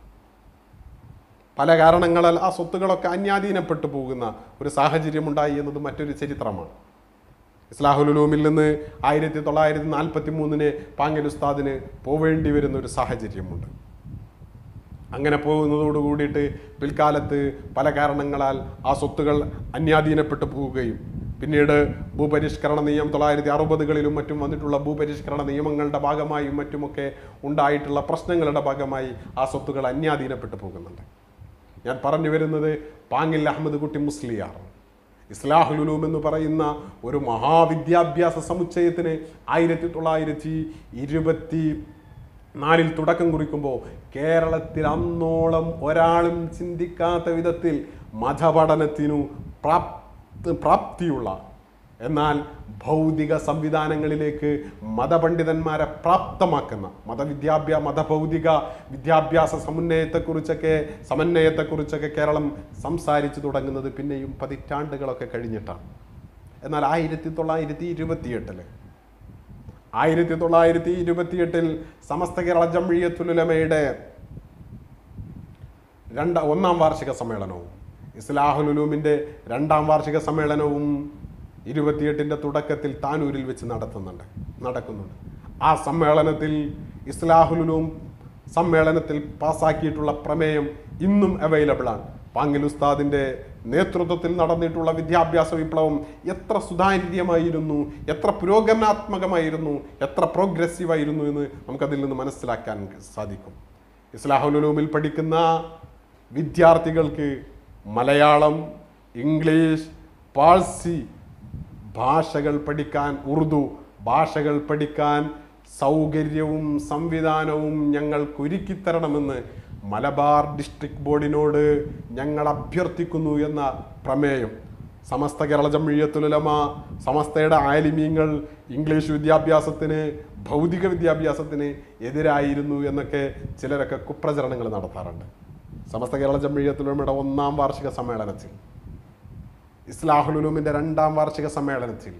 പല കാരണങ്ങളാൽ ആ സ്വത്തുകളൊക്കെ അന്യാധീനപ്പെട്ടു പോകുന്ന ഒരു സാഹചര്യമുണ്ടായി എന്നത് മറ്റൊരു ചരിത്രമാണ് ഇസ്ലാഹുലുലൂമിൽ നിന്ന് ആയിരത്തി തൊള്ളായിരത്തി നാൽപ്പത്തി മൂന്നിന് പാങ്ങൽ ഉസ്താദിന് പോവേണ്ടി വരുന്ന ഒരു സാഹചര്യമുണ്ട് അങ്ങനെ പോകുന്നതോട് കൂടിയിട്ട് പിൽക്കാലത്ത് പല കാരണങ്ങളാൽ ആ സ്വത്തുകൾ അന്യാധീനപ്പെട്ടു പോവുകയും പിന്നീട് ഭൂപരിഷ്കരണ നിയമം തൊള്ളായിരത്തി അറുപതുകളിലും മറ്റും വന്നിട്ടുള്ള ഭൂപരിഷ്കരണ നിയമങ്ങളുടെ ഭാഗമായും മറ്റുമൊക്കെ ഉണ്ടായിട്ടുള്ള പ്രശ്നങ്ങളുടെ ഭാഗമായി ആ സ്വത്തുകൾ അന്യാധീനപ്പെട്ടു പോകുന്നുണ്ട് ഞാൻ പറഞ്ഞു വരുന്നത് പാങ്ങിൽ അഹമ്മദ് കുട്ടി മുസ്ലിയാർ ഇസ്ലാഹുലുലൂം എന്ന് പറയുന്ന ഒരു മഹാവിദ്യാഭ്യാസ സമുച്ചയത്തിന് ആയിരത്തി തൊള്ളായിരത്തി ഇരുപത്തി നാലിൽ തുടക്കം കുറിക്കുമ്പോൾ കേരളത്തിൽ അന്നോളം ഒരാളും ചിന്തിക്കാത്ത വിധത്തിൽ മതപഠനത്തിനു പ്രാപ്തി പ്രാപ്തിയുള്ള എന്നാൽ ഭൗതിക സംവിധാനങ്ങളിലേക്ക് മതപണ്ഡിതന്മാരെ പ്രാപ്തമാക്കുന്ന മതവിദ്യാഭ്യാ മതഭൗതിക വിദ്യാഭ്യാസ സമന്വയത്തെക്കുറിച്ചൊക്കെ സമന്വയത്തെക്കുറിച്ചൊക്കെ കേരളം സംസാരിച്ചു തുടങ്ങുന്നത് പിന്നെയും പതിറ്റാണ്ടുകളൊക്കെ കഴിഞ്ഞിട്ടാണ് എന്നാൽ ആയിരത്തി തൊള്ളായിരത്തി ഇരുപത്തിയെട്ടില് ആയിരത്തി തൊള്ളായിരത്തി ഇരുപത്തിയെട്ടിൽ സമസ്ത കേരള ജംഇയ്യത്തുലുലമയുടെ രണ്ട് ഒന്നാം വാർഷിക സമ്മേളനവും ഇസ്ലാഹുലുലൂമിൻ്റെ രണ്ടാം വാർഷിക സമ്മേളനവും ഇരുപത്തിയെട്ടിൻ്റെ തുടക്കത്തിൽ താനൂരിൽ വെച്ച് നടത്തുന്നുണ്ട് നടക്കുന്നുണ്ട് ആ സമ്മേളനത്തിൽ ഇസ്ലാഹുലുലൂം സമ്മേളനത്തിൽ പാസാക്കിയിട്ടുള്ള പ്രമേയം ഇന്നും അവൈലബിൾ ആണ് പാങ്ങിൽ ഉസ്താദിൻ്റെ നേതൃത്വത്തിൽ നടന്നിട്ടുള്ള വിദ്യാഭ്യാസ വിപ്ലവം എത്ര സുതാര്യമായിരുന്നു എത്ര പുരോഗമനാത്മകമായിരുന്നു എത്ര പ്രോഗ്രസീവ് ആയിരുന്നു എന്ന് നമുക്കതിൽ നിന്ന് മനസ്സിലാക്കാൻ സാധിക്കും ഇസ്ലാഹുലുലൂമിൽ പഠിക്കുന്ന വിദ്യാർത്ഥികൾക്ക് മലയാളം ഇംഗ്ലീഷ് പാഴ്സി ഭാഷകൾ പഠിക്കാൻ ഉറുദു ഭാഷകൾ പഠിക്കാൻ സൗകര്യവും സംവിധാനവും ഞങ്ങൾക്ക് ഒരുക്കിത്തരണമെന്ന് മലബാർ ഡിസ്ട്രിക്ട് ബോർഡിനോട് ഞങ്ങൾ അഭ്യർത്ഥിക്കുന്നു എന്ന പ്രമേയം സമസ്ത കേരള ജംഇയ്യത്തുലമ സമസ്തയുടെ ആലിമീങ്ങൾ ഇംഗ്ലീഷ് വിദ്യാഭ്യാസത്തിന് ഭൗതിക വിദ്യാഭ്യാസത്തിന് എതിരായിരുന്നു എന്നൊക്കെ ചിലരൊക്കെ കുപ്രചരണങ്ങൾ നടത്താറുണ്ട് സമസ്ത കേരള ജംഇയ്യത്തുലമയുടെ ഒന്നാം വാർഷിക സമ്മേളനത്തിൽ ഇസ്ലാഹുലുലൂമിൻ്റെ രണ്ടാം വാർഷിക സമ്മേളനത്തിൽ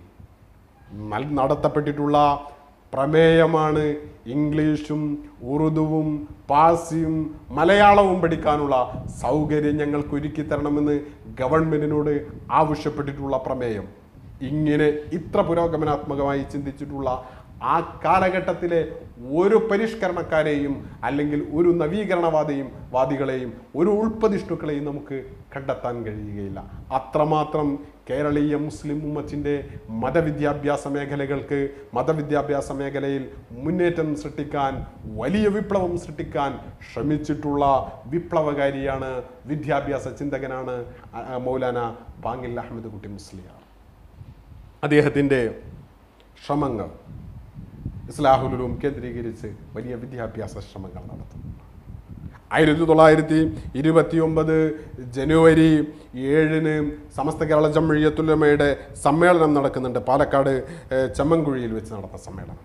നൽ നടത്തപ്പെട്ടിട്ടുള്ള പ്രമേയമാണ് ഇംഗ്ലീഷും ഉറുദുവും പാഴ്സിയും മലയാളവും പഠിക്കാനുള്ള സൗകര്യം ഞങ്ങൾക്ക് ഒരുക്കി തരണമെന്ന് ഗവൺമെന്റിനോട് ആവശ്യപ്പെട്ടിട്ടുള്ള പ്രമേയം ഇങ്ങനെ ഇത്ര പുരോഗമനാത്മകമായി ചിന്തിച്ചിട്ടുള്ള ആ കാലഘട്ടത്തിലെ ഒരു പരിഷ്കരണക്കാരെയും അല്ലെങ്കിൽ ഒരു നവീകരണവാദിയും വാദികളെയും ഒരു ഉൾപ്പതിഷ്ണുക്കളെയും നമുക്ക് കണ്ടെത്താൻ കഴിയുകയില്ല അത്രമാത്രം കേരളീയ മുസ്ലിം ഉമ്മത്തിൻ്റെ മതവിദ്യാഭ്യാസ മേഖലകൾക്ക് മതവിദ്യാഭ്യാസ മേഖലയിൽ മുന്നേറ്റം സൃഷ്ടിക്കാൻ വലിയ വിപ്ലവം സൃഷ്ടിക്കാൻ ശ്രമിച്ചിട്ടുള്ള വിപ്ലവകാരിയാണ് വിദ്യാഭ്യാസ ചിന്തകനാണ് അ- അ- മൗലാന പാങ്ങിൽ അഹമ്മദ് കുട്ടി മുസ്ലിയാർ അദ്ദേഹത്തിൻ്റെ ശ്രമങ്ങൾ ഇസ്ലാഹുലും കേന്ദ്രീകരിച്ച് വലിയ വിദ്യാഭ്യാസ ശ്രമങ്ങൾ നടത്തുന്നു ആയിരത്തി തൊള്ളായിരത്തി ഇരുപത്തി ഒമ്പത് ജനുവരി ഏഴിന് സമസ്ത കേരള ജംഇയ്യത്തുലമയുടെ സമ്മേളനം നടക്കുന്നുണ്ട് പാലക്കാട് ഏഹ്, ചെമ്മൻകുഴിയിൽ വെച്ച് നടന്ന സമ്മേളനം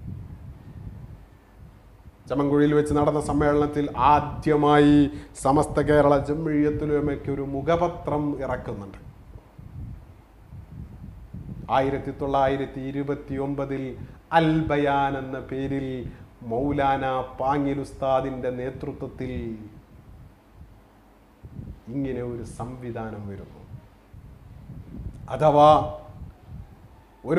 ചെമ്മൻകുഴിയിൽ വെച്ച് നടന്ന സമ്മേളനത്തിൽ ആദ്യമായി സമസ്ത കേരള ജംഇയ്യത്തുലമയ്ക്ക് ഒരു മുഖപത്രം ഇറക്കുന്നുണ്ട് ആയിരത്തി തൊള്ളായിരത്തി ഇരുപത്തി ഒമ്പതിൽ അൽ ബയാൻ എന്ന പേരിൽ മൗലാന പാങ്ങിൽ ഉസ്താദിന്റെ നേതൃത്വത്തിൽ ഇങ്ങനെ ഒരു സംവിധാനം വരുന്നു അഥവാ ഒരു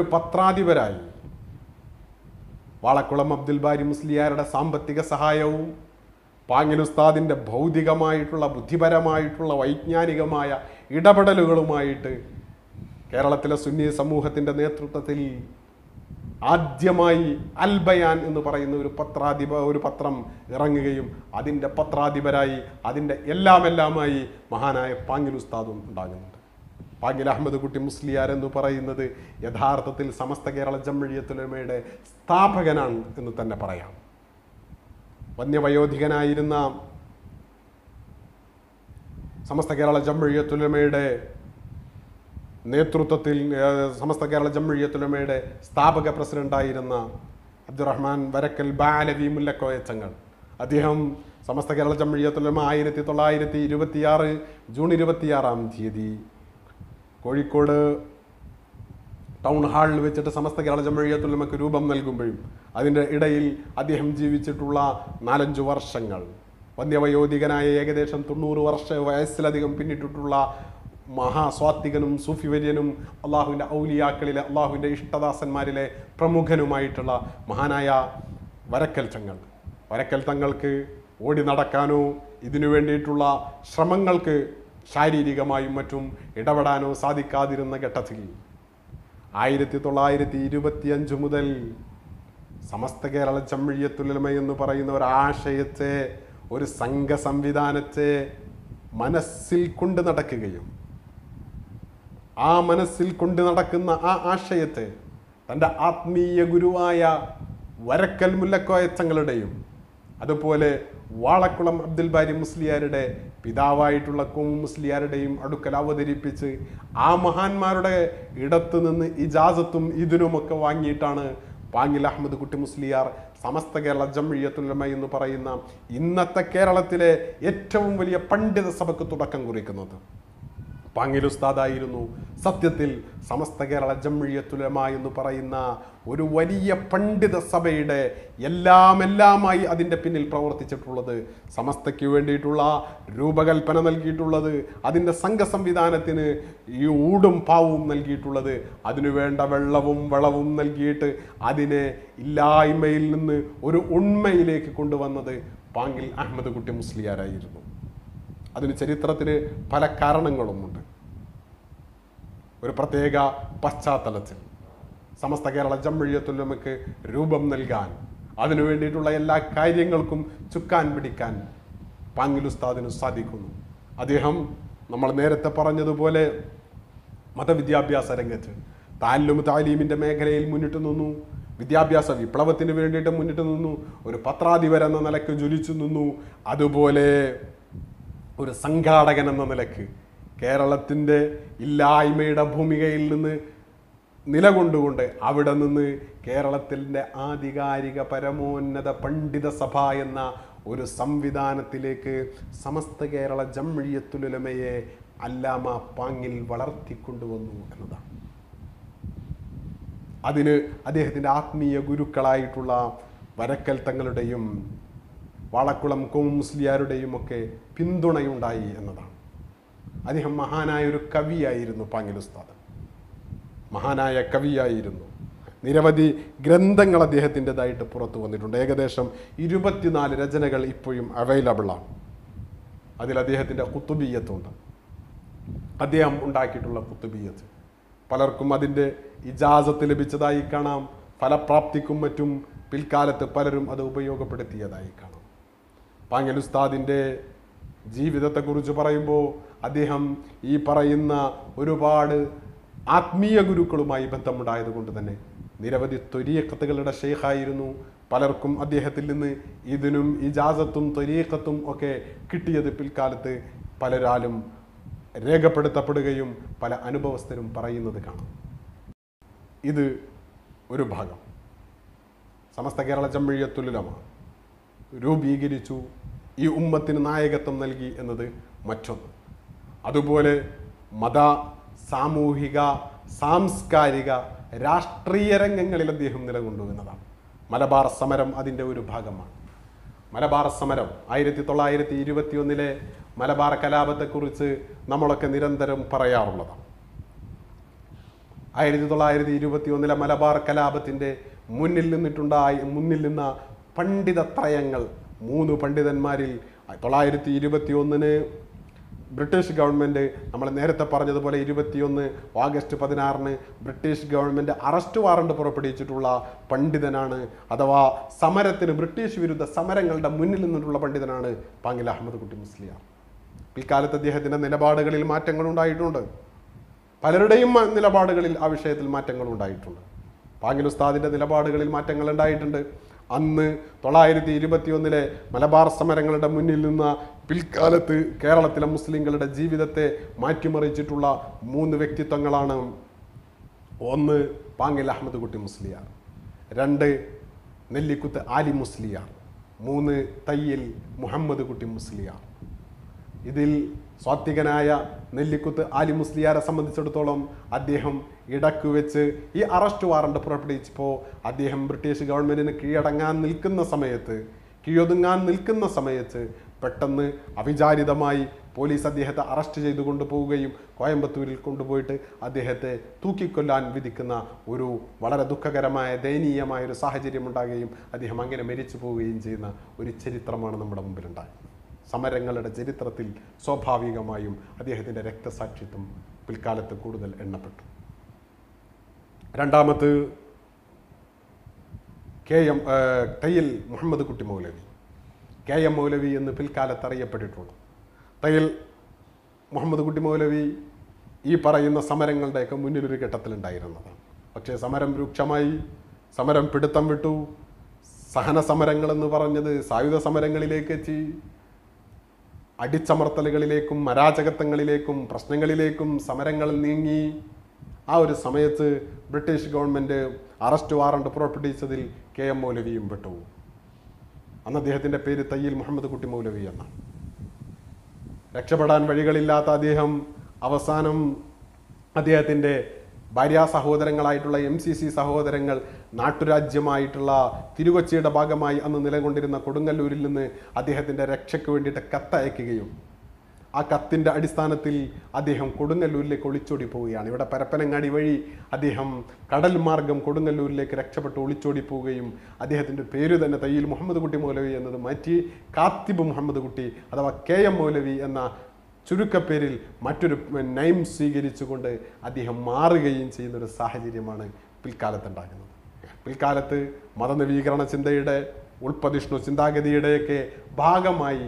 പത്രാധിപരായി വാളക്കുളം അബ്ദുൽ ബാരി മുസ്ലിയാരുടെ സാമ്പത്തിക സഹായവും പാങ്ങിൽ ഉസ്താദിൻ്റെ ഭൗതികമായിട്ടുള്ള ബുദ്ധിപരമായിട്ടുള്ള വൈജ്ഞാനികമായ ഇടപെടലുകളുമായിട്ട് കേരളത്തിലെ സുന്നി സമൂഹത്തിൻ്റെ നേതൃത്വത്തിൽ ആദ്യമായി അൽബയാൻ എന്ന് പറയുന്ന ഒരു പത്രാധിപ ഒരു പത്രം ഇറങ്ങുകയും അതിൻ്റെ പത്രാധിപരായി അതിൻ്റെ എല്ലാം എല്ലാമായി മഹാനായ പാങ്ങിൽ ഉസ്താദും ഉണ്ടാകുന്നുണ്ട് പാങ്ങിൽ അഹമ്മദ് കുട്ടി മുസ്ലിയാർ എന്ന് പറയുന്നത് യഥാർത്ഥത്തിൽ സമസ്ത കേരള ജമ്മഴിയത്തുലമയുടെ സ്ഥാപകനാണ് എന്ന് തന്നെ പറയാം വന്യവയോധികനായിരുന്ന സമസ്ത കേരള ജമ്മഴിയത്തുലമയുടെ നേതൃത്വത്തിൽ ഏഹ്, സമസ്ത കേരള ജമ്മഴിയത്തുലമയുടെ സ്ഥാപക പ്രസിഡന്റായിരുന്ന അബ്ദുറഹ്മാൻ വരക്കൽ ബാലവി മുല്ലക്കോയച്ചങ്ങൾ അദ്ദേഹം സമസ്ത കേരള ജമ്മഴിയത്തുലമ ആയിരത്തി തൊള്ളായിരത്തി ഇരുപത്തിയാറ് ജൂൺ ഇരുപത്തിയാറാം തീയതി കോഴിക്കോട് ടൗൺ ഹാളിൽ വെച്ചിട്ട് സമസ്ത കേരള ജമ്മഴിയത്തുലമക്ക് രൂപം നൽകുമ്പോഴും അതിൻ്റെ ഇടയിൽ അദ്ദേഹം ജീവിച്ചിട്ടുള്ള നാലഞ്ച് വർഷങ്ങൾ വന്യവയോധികനായ ഏകദേശം തൊണ്ണൂറ് വർഷ വയസ്സിലധികം പിന്നിട്ടിട്ടുള്ള മഹാസ്വാത്വികനും സൂഫിവര്യനും അള്ളാഹുവിൻ്റെ ഔലിയാക്കളിലെ അള്ളാഹുവിൻ്റെ ഇഷ്ടദാസന്മാരിലെ പ്രമുഖനുമായിട്ടുള്ള മഹാനായ വരക്കൽ തങ്ങൾ വരക്കൽ തങ്ങൾക്ക് ഓടി നടക്കാനോ ഇതിനു വേണ്ടിയിട്ടുള്ള ശ്രമങ്ങൾക്ക് ശാരീരികമായും മറ്റും ഇടപെടാനോ സാധിക്കാതിരുന്ന ഘട്ടത്തിൽ ആയിരത്തി തൊള്ളായിരത്തി ഇരുപത്തിയഞ്ച് മുതൽ സമസ്ത കേരള ചമ്മിഴിയത്തുലമ എന്ന് പറയുന്ന ഒരു ആശയത്തെ ഒരു സംഘ സംവിധാനത്തെ മനസ്സിൽ കൊണ്ട് നടക്കുകയും ആ മനസ്സിൽ കൊണ്ട് നടക്കുന്ന ആ ആശയത്തെ തൻ്റെ ആത്മീയ ഗുരുവായ വരക്കൽ മുല്ലക്കോയച്ചങ്ങളുടെയും അതുപോലെ വാളക്കുളം അബ്ദുൽ ബാരി മുസ്ലിയാരുടെ പിതാവായിട്ടുള്ള കോമു മുസ്ലിയാരുടെയും അടുക്കൽ അവതരിപ്പിച്ച് ആ മഹാന്മാരുടെ ഇടത്ത് നിന്ന് ഇജാസത്തും ഇതിനുമൊക്കെ വാങ്ങിയിട്ടാണ് പാങ്ങിൽ അഹമ്മദ് കുട്ടി മുസ്ലിയാർ സമസ്ത കേരള ജമ്മിയത്തുലമ എന്ന് പറയുന്ന ഇന്നത്തെ കേരളത്തിലെ ഏറ്റവും വലിയ പണ്ഡിത സഭയ്ക്ക് തുടക്കം കുറിക്കുന്നത് പാങ്ങിൽ ഉസ്താദായിരുന്നു സത്യത്തിൽ സമസ്ത കേരള ജമ്മിയത്തുലമ എന്ന് പറയുന്ന ഒരു വലിയ പണ്ഡിത സഭയുടെ എല്ലാം എല്ലാമായി അതിൻ്റെ പിന്നിൽ പ്രവർത്തിച്ചിട്ടുള്ളത് സമസ്തയ്ക്ക് വേണ്ടിയിട്ടുള്ള രൂപകൽപ്പന നൽകിയിട്ടുള്ളത് അതിൻ്റെ സംഘ സംവിധാനത്തിന് ഈ ഊടും പാവും നൽകിയിട്ടുള്ളത് അതിനു വേണ്ട വെള്ളവും വളവും നൽകിയിട്ട് അതിനെ ഇല്ലായ്മയിൽ നിന്ന് ഒരു ഉണ്മയിലേക്ക് കൊണ്ടുവന്നത് പാങ്ങിൽ അഹമ്മദ് കുട്ടി മുസ്ലിയാരായിരുന്നു അതിന് ചരിത്രത്തിന് പല കാരണങ്ങളുമുണ്ട് ഒരു പ്രത്യേക പശ്ചാത്തലത്തിൽ സമസ്ത കേരള ജമ്മിയത്തുലമക്ക് രൂപം നൽകാൻ അതിനു വേണ്ടിയിട്ടുള്ള എല്ലാ കാര്യങ്ങൾക്കും ചുക്കാൻ പിടിക്കാൻ പാങ്ങിൽ ഉസ്താദിന് സാധിക്കുന്നു അദ്ദേഹം നമ്മൾ നേരത്തെ പറഞ്ഞതുപോലെ മതവിദ്യാഭ്യാസ രംഗത്ത് താലും താലീമിൻ്റെ മേഖലയിൽ മുന്നിട്ട് നിന്നു വിദ്യാഭ്യാസ വിപ്ലവത്തിന് വേണ്ടിയിട്ട് മുന്നിട്ട് നിന്നു ഒരു പത്രാധിപർ എന്ന നിലക്ക് ജ്വലിച്ചു നിന്നു അതുപോലെ ഒരു സംഘാടകൻ എന്ന നിലക്ക് കേരളത്തിൻ്റെ ഇല്ലായ്മയുടെ ഭൂമികയിൽ നിന്ന് നിലകൊണ്ടുകൊണ്ട് അവിടെ നിന്ന് കേരളത്തിൻ്റെ ആധികാരിക പരമോന്നത പണ്ഡിത സഭ എന്ന ഒരു സംവിധാനത്തിലേക്ക് സമസ്ത കേരള ജമ്മിയത്തുലമയെ അല്ലാമ പാങ്ങിൽ വളർത്തിക്കൊണ്ടുവന്നു എന്നതാണ് അതിന് അദ്ദേഹത്തിൻ്റെ ആത്മീയ ഗുരുക്കളായിട്ടുള്ള വരക്കൽ തങ്ങളുടെയും വാളക്കുളം കോം മുസ്ലിയാരുടെയും ഒക്കെ പിന്തുണയുണ്ടായി എന്നതാണ് അദ്ദേഹം മഹാനായ ഒരു കവിയായിരുന്നു പാങ്ങിൽ ഉസ്താദ് മഹാനായ കവിയായിരുന്നു നിരവധി ഗ്രന്ഥങ്ങൾ അദ്ദേഹത്തിൻ്റെതായിട്ട് പുറത്തു വന്നിട്ടുണ്ട് ഏകദേശം ഇരുപത്തിനാല് രചനകൾ ഇപ്പോഴും അവൈലബിളാണ് അതിൽ അദ്ദേഹത്തിൻ്റെ കുത്തുബീയത്തുണ്ട് അദ്ദേഹം ഉണ്ടാക്കിയിട്ടുള്ള കുത്തുബീയത്ത് പലർക്കും അതിൻ്റെ ഇജാസത്ത് ലഭിച്ചതായി കാണാം ഫലപ്രാപ്തിക്കും മറ്റും പിൽക്കാലത്ത് പലരും അത് ഉപയോഗപ്പെടുത്തിയതായി കാണാം പാങ്ങൽ ഉസ്താദിൻ്റെ ജീവിതത്തെക്കുറിച്ച് പറയുമ്പോൾ അദ്ദേഹം ഈ പറയുന്ന ഒരുപാട് ആത്മീയ ഗുരുക്കളുമായി ബന്ധമുണ്ടായത് കൊണ്ട് തന്നെ നിരവധി ത്വരീക്കത്തുകളുടെ ഷെയ്ഖായിരുന്നു പലർക്കും അദ്ദേഹത്തിൽ നിന്ന് ഇതിനും ഇജാസത്തും ത്വരീക്കത്തും ഒക്കെ കിട്ടിയത് പിൽക്കാലത്ത് പലരാലും രേഖപ്പെടുത്തപ്പെടുകയും പല അനുഭവസ്ഥരും പറയുന്നത് കാണാം ഇത് ഒരു ഭാഗം സമസ്ത കേരള ജമ്മിയത്തുലമ രൂപീകരിച്ചു ഈ ഉമ്മത്തിന് നായകത്വം നൽകി എന്നത് മറ്റൊന്ന് അതുപോലെ മത സാമൂഹിക സാംസ്കാരിക രാഷ്ട്രീയ രംഗങ്ങളിൽ അദ്ദേഹം നിലകൊണ്ടു എന്നതാണ് മലബാർ സമരം അതിൻ്റെ ഒരു ഭാഗമാണ് മലബാർ സമരം ആയിരത്തി തൊള്ളായിരത്തി ഇരുപത്തി ഒന്നിലെ മലബാർ കലാപത്തെക്കുറിച്ച് നമ്മളൊക്കെ നിരന്തരം പറയാറുള്ളതാണ് ആയിരത്തി തൊള്ളായിരത്തി ഇരുപത്തി ഒന്നിലെ മലബാർ കലാപത്തിൻ്റെ മുന്നിൽ നിന്നിട്ടുണ്ടായി മുന്നിൽ നിന്ന പണ്ഡിതത്രയങ്ങൾ മൂന്ന് പണ്ഡിതന്മാരിൽ തൊള്ളായിരത്തി ഇരുപത്തി ഒന്നിന് ബ്രിട്ടീഷ് ഗവൺമെൻറ് നമ്മൾ നേരത്തെ പറഞ്ഞതുപോലെ ഇരുപത്തിയൊന്ന് ഓഗസ്റ്റ് പതിനാറിന് ബ്രിട്ടീഷ് ഗവൺമെൻറ് അറസ്റ്റ് വാറണ്ട് പുറപ്പെടുവിച്ചിട്ടുള്ള പണ്ഡിതനാണ് അഥവാ സമരത്തിന് ബ്രിട്ടീഷ് വിരുദ്ധ സമരങ്ങളുടെ മുന്നിൽ നിന്നിട്ടുള്ള പണ്ഡിതനാണ് പാങ്ങിൽ അഹമ്മദ് കുട്ടി മുസ്ലിയാർ പിൽക്കാലത്ത് അദ്ദേഹത്തിൻ്റെ നിലപാടുകളിൽ മാറ്റങ്ങൾ ഉണ്ടായിട്ടുണ്ട് പലരുടെയും മ- നിലപാടുകളിൽ ആ വിഷയത്തിൽ മാറ്റങ്ങൾ ഉണ്ടായിട്ടുണ്ട് പാങ്ങിൽ ഉസ്താദിൻ്റെ നിലപാടുകളിൽ മാറ്റങ്ങൾ ഉണ്ടായിട്ടുണ്ട് അന്ന് തൊള്ളായിരത്തി ഇരുപത്തി ഒന്നിലെ മലബാർ സമരങ്ങളുടെ മുന്നിൽ നിന്ന് പിൽക്കാലത്ത് കേരളത്തിലെ മുസ്ലിങ്ങളുടെ ജീവിതത്തെ മാറ്റിമറിച്ചിട്ടുള്ള മൂന്ന് വ്യക്തിത്വങ്ങളാണ് ഒന്ന് പാങ്ങിൽ അഹമ്മദ് കുട്ടി മുസ്ലിയാർ രണ്ട് നെല്ലിക്കുത്ത് ആലി മുസ്ലിയാർ മൂന്ന് തയ്യൽ മുഹമ്മദ് കുട്ടി മുസ്ലിയാർ ഇതിൽ സ്വാത്വികനായ നെല്ലിക്കുത്ത് ആലി മുസ്ലിയാരെ സംബന്ധിച്ചിടത്തോളം അദ്ദേഹം ഇടക്ക് വെച്ച് ഈ അറസ്റ്റ് വാറണ്ട് പുറപ്പെടുവിച്ചപ്പോൾ അദ്ദേഹം ബ്രിട്ടീഷ് ഗവൺമെൻറ്റിന് കീഴടങ്ങാൻ നിൽക്കുന്ന സമയത്ത് കീഴൊതുങ്ങാൻ നിൽക്കുന്ന സമയത്ത് പെട്ടെന്ന് അവിചാരിതമായി പോലീസ് അദ്ദേഹത്തെ അറസ്റ്റ് ചെയ്തു കൊണ്ടുപോവുകയും കോയമ്പത്തൂരിൽ കൊണ്ടുപോയിട്ട് അദ്ദേഹത്തെ തൂക്കിക്കൊല്ലാൻ വിധിക്കുന്ന ഒരു വളരെ ദുഃഖകരമായ ദയനീയമായ ഒരു സാഹചര്യം ഉണ്ടാകുകയും അദ്ദേഹം അങ്ങനെ മരിച്ചു പോവുകയും ചെയ്യുന്ന ഒരു ചരിത്രമാണ് നമ്മുടെ മുമ്പിലുണ്ടായത് സമരങ്ങളുടെ ചരിത്രത്തിൽ സ്വാഭാവികമായും അദ്ദേഹത്തിൻ്റെ രക്തസാക്ഷിത്വം പിൽക്കാലത്ത് കൂടുതൽ എണ്ണപ്പെട്ടു രണ്ടാമത് കെ എം ഏഹ്, തയ്യൽ മുഹമ്മദ് കുട്ടി മൗലവി കെ എം മൗലവി എന്ന് പിൽക്കാലത്ത് അറിയപ്പെട്ടിട്ടുണ്ട് തയ്യൽ മുഹമ്മദ് കുട്ടി മൗലവി ഈ പറയുന്ന സമരങ്ങളുടെയൊക്കെ മുന്നിലൊരു ഘട്ടത്തിലുണ്ടായിരുന്നതാണ് പക്ഷേ സമരം രൂക്ഷമായി സമരം പിടുത്തം വിട്ടു സഹന സമരങ്ങളെന്ന് പറഞ്ഞത് സായുധ സമരങ്ങളിലേക്ക് എത്തി അടിച്ചമർത്തലുകളിലേക്കും അരാജകത്വങ്ങളിലേക്കും പ്രശ്നങ്ങളിലേക്കും സമരങ്ങൾ നീങ്ങി ആ ഒരു സമയത്ത് ബ്രിട്ടീഷ് ഗവൺമെൻറ് അറസ്റ്റ് വാറണ്ട് പുറപ്പെടുവിച്ചതിൽ കെ എം മൗലവിയും പെട്ടു അന്ന് അദ്ദേഹത്തിൻ്റെ പേര് തയ്യിൽ മുഹമ്മദ് കുട്ടി മൗലവി എന്നാണ് രക്ഷപ്പെടാൻ വഴികളില്ലാത്ത അദ്ദേഹം അവസാനം അദ്ദേഹത്തിൻ്റെ ഭാര്യാ സഹോദരങ്ങളായിട്ടുള്ള എം സി സി സഹോദരങ്ങൾ നാട്ടുരാജ്യമായിട്ടുള്ള തിരുകൊച്ചിയുടെ ഭാഗമായി അന്ന് നിലകൊണ്ടിരുന്ന കൊടുങ്ങല്ലൂരിൽ നിന്ന് അദ്ദേഹത്തിൻ്റെ രക്ഷയ്ക്ക് വേണ്ടിയിട്ട് കത്തയക്കുകയും ആ കത്തിൻ്റെ അടിസ്ഥാനത്തിൽ അദ്ദേഹം കൊടുങ്ങല്ലൂരിലേക്ക് ഒളിച്ചോടി പോവുകയാണ് ഇവിടെ പരപ്പനങ്ങാടി വഴി അദ്ദേഹം കടൽ മാർഗം കൊടുങ്ങല്ലൂരിലേക്ക് രക്ഷപ്പെട്ട് ഒളിച്ചോടി പോവുകയും അദ്ദേഹത്തിൻ്റെ പേര് തന്നെ തയ്യിൽ മുഹമ്മദ് കുട്ടി മൗലവി എന്നത് മാറ്റി കാത്തിബ് മുഹമ്മദ് കുട്ടി അഥവാ കെ എം മൗലവി എന്ന ചുരുക്കപ്പേരിൽ മറ്റൊരു നയം സ്വീകരിച്ചുകൊണ്ട് അദ്ദേഹം മാറുകയും ചെയ്യുന്ന ഒരു സാഹചര്യമാണ് പിൽക്കാലത്തുണ്ടാകുന്നത് പിൽക്കാലത്ത് മതനവീകരണ ചിന്തയുടെ ഉൾപ്പതിഷ്ണു ചിന്താഗതിയുടെയൊക്കെ ഭാഗമായി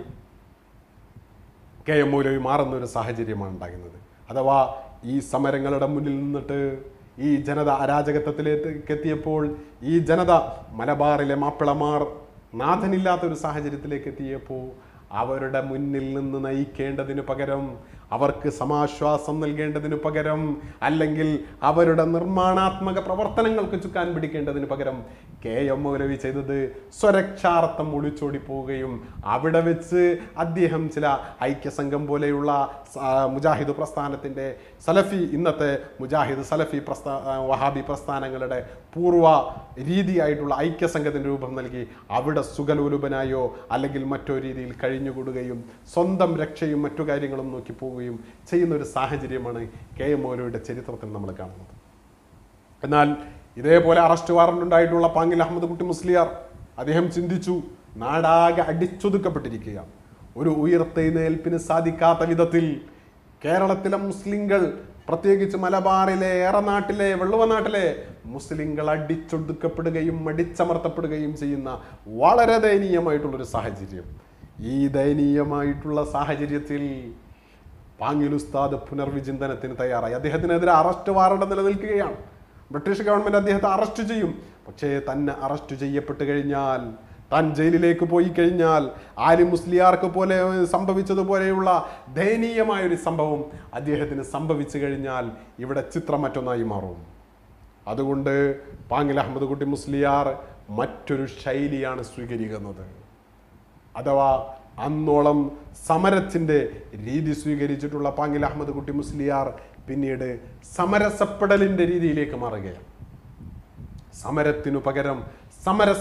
കെ എം മൗലവി മാറുന്ന ഒരു സാഹചര്യമാണ് ഉണ്ടാകുന്നത് അഥവാ ഈ സമരങ്ങളുടെ മുന്നിൽ നിന്നിട്ട് ഈ ജനത അരാജകത്വത്തിലേക്ക് എത്തിയപ്പോൾ ഈ ജനത മലബാറിലെ മാപ്പിളമാർ നാഥനില്ലാത്ത ഒരു സാഹചര്യത്തിലേക്ക് എത്തിയപ്പോൾ അവരുടെ മുന്നിൽ നിന്ന് നയിക്കേണ്ടതിന് പകരം അവർക്ക് സമാശ്വാസം നൽകേണ്ടതിന് പകരം അല്ലെങ്കിൽ അവരുടെ നിർമ്മാണാത്മക പ്രവർത്തനങ്ങൾക്ക് ചുക്കാൻ പിടിക്കേണ്ടതിന് പകരം കെ എം മൗലവി ചെയ്തത് സ്വരക്ഷാർത്ഥം ഒളിച്ചോടി പോവുകയും അവിടെ വെച്ച് അദ്ദേഹം ചില ഐക്യസംഘം പോലെയുള്ള സ- മുജാഹിദ് പ്രസ്ഥാനത്തിൻ്റെ സലഫി ഇന്നത്തെ മുജാഹിദ് സലഫി പ്രസ്ഥാ വഹാബി പ്രസ്ഥാനങ്ങളുടെ പൂർവ്വ രീതിയായിട്ടുള്ള ഐക്യസംഘത്തിന് രൂപം നൽകി അവിടെ സുഖലോലുപനായോ അല്ലെങ്കിൽ മറ്റോ രീതിയിൽ കഴിഞ്ഞുകൂടുകയും സ്വന്തം രക്ഷയും മറ്റു കാര്യങ്ങളും നോക്കി പോവുകയും ചെയ്യുന്ന ഒരു സാഹചര്യമാണ് കെ എം മൗലവിയുടെ ചരിത്രത്തിൽ നമ്മൾ കാണുന്നത് എന്നാൽ ഇതേപോലെ അറസ്റ്റ് വാറണ്ട് ഉണ്ടായിട്ടുള്ള പാങ്ങിൽ അഹമ്മദ് കുട്ടി മുസ്ലിയാർ അദ്ദേഹം ചിന്തിച്ചു നാടാകെ അടിച്ചൊതുക്കപ്പെട്ടിരിക്കുക ഒരു ഉയർത്തെഴുന്നേൽപ്പിന് സാധിക്കാത്ത വിധത്തിൽ കേരളത്തിലെ മുസ്ലിങ്ങൾ പ്രത്യേകിച്ച് മലബാറിലെ ഏറനാട്ടിലെ വെള്ളുവനാട്ടിലെ മുസ്ലിങ്ങൾ അടിച്ചൊതുക്കപ്പെടുകയും അടിച്ചമർത്തപ്പെടുകയും ചെയ്യുന്ന വളരെ ദയനീയമായിട്ടുള്ളൊരു സാഹചര്യം ഈ ദയനീയമായിട്ടുള്ള സാഹചര്യത്തിൽ പാങ്ങിൽ ഉസ്താദ് പുനർവിചിന്തനത്തിന് തയ്യാറായി അദ്ദേഹത്തിനെതിരെ അറസ്റ്റ് വാറണ്ട് നിലനിൽക്കുകയാണ് ബ്രിട്ടീഷ് ഗവൺമെന്റ് അദ്ദേഹത്തെ അറസ്റ്റ് ചെയ്യും പക്ഷേ തന്നെ അറസ്റ്റ് ചെയ്യപ്പെട്ട് കഴിഞ്ഞാൽ താൻ ജയിലിലേക്ക് പോയി കഴിഞ്ഞാൽ ആലി മുസ്ലിയാർക്ക് പോലെ സംഭവിച്ചതുപോലെയുള്ള ദയനീയമായ ഒരു സംഭവം അദ്ദേഹത്തിന് സംഭവിച്ചു കഴിഞ്ഞാൽ ഇവിടെ ചിത്രം മറ്റൊന്നായി മാറും അതുകൊണ്ട് പാങ്ങിൽ അഹമ്മദ് കുട്ടി മുസ്ലിയാർ മറ്റൊരു ശൈലിയാണ് സ്വീകരിക്കുന്നത് അഥവാ അന്നോളം സമരത്തിൻ്റെ രീതി സ്വീകരിച്ചിട്ടുള്ള പാങ്ങിൽ അഹമ്മദ് കുട്ടി മുസ്ലിയാർ പിന്നീട് സമരസപ്പെടലിൻ്റെ രീതിയിലേക്ക് മാറുകയാണ് സമരത്തിനു പകരം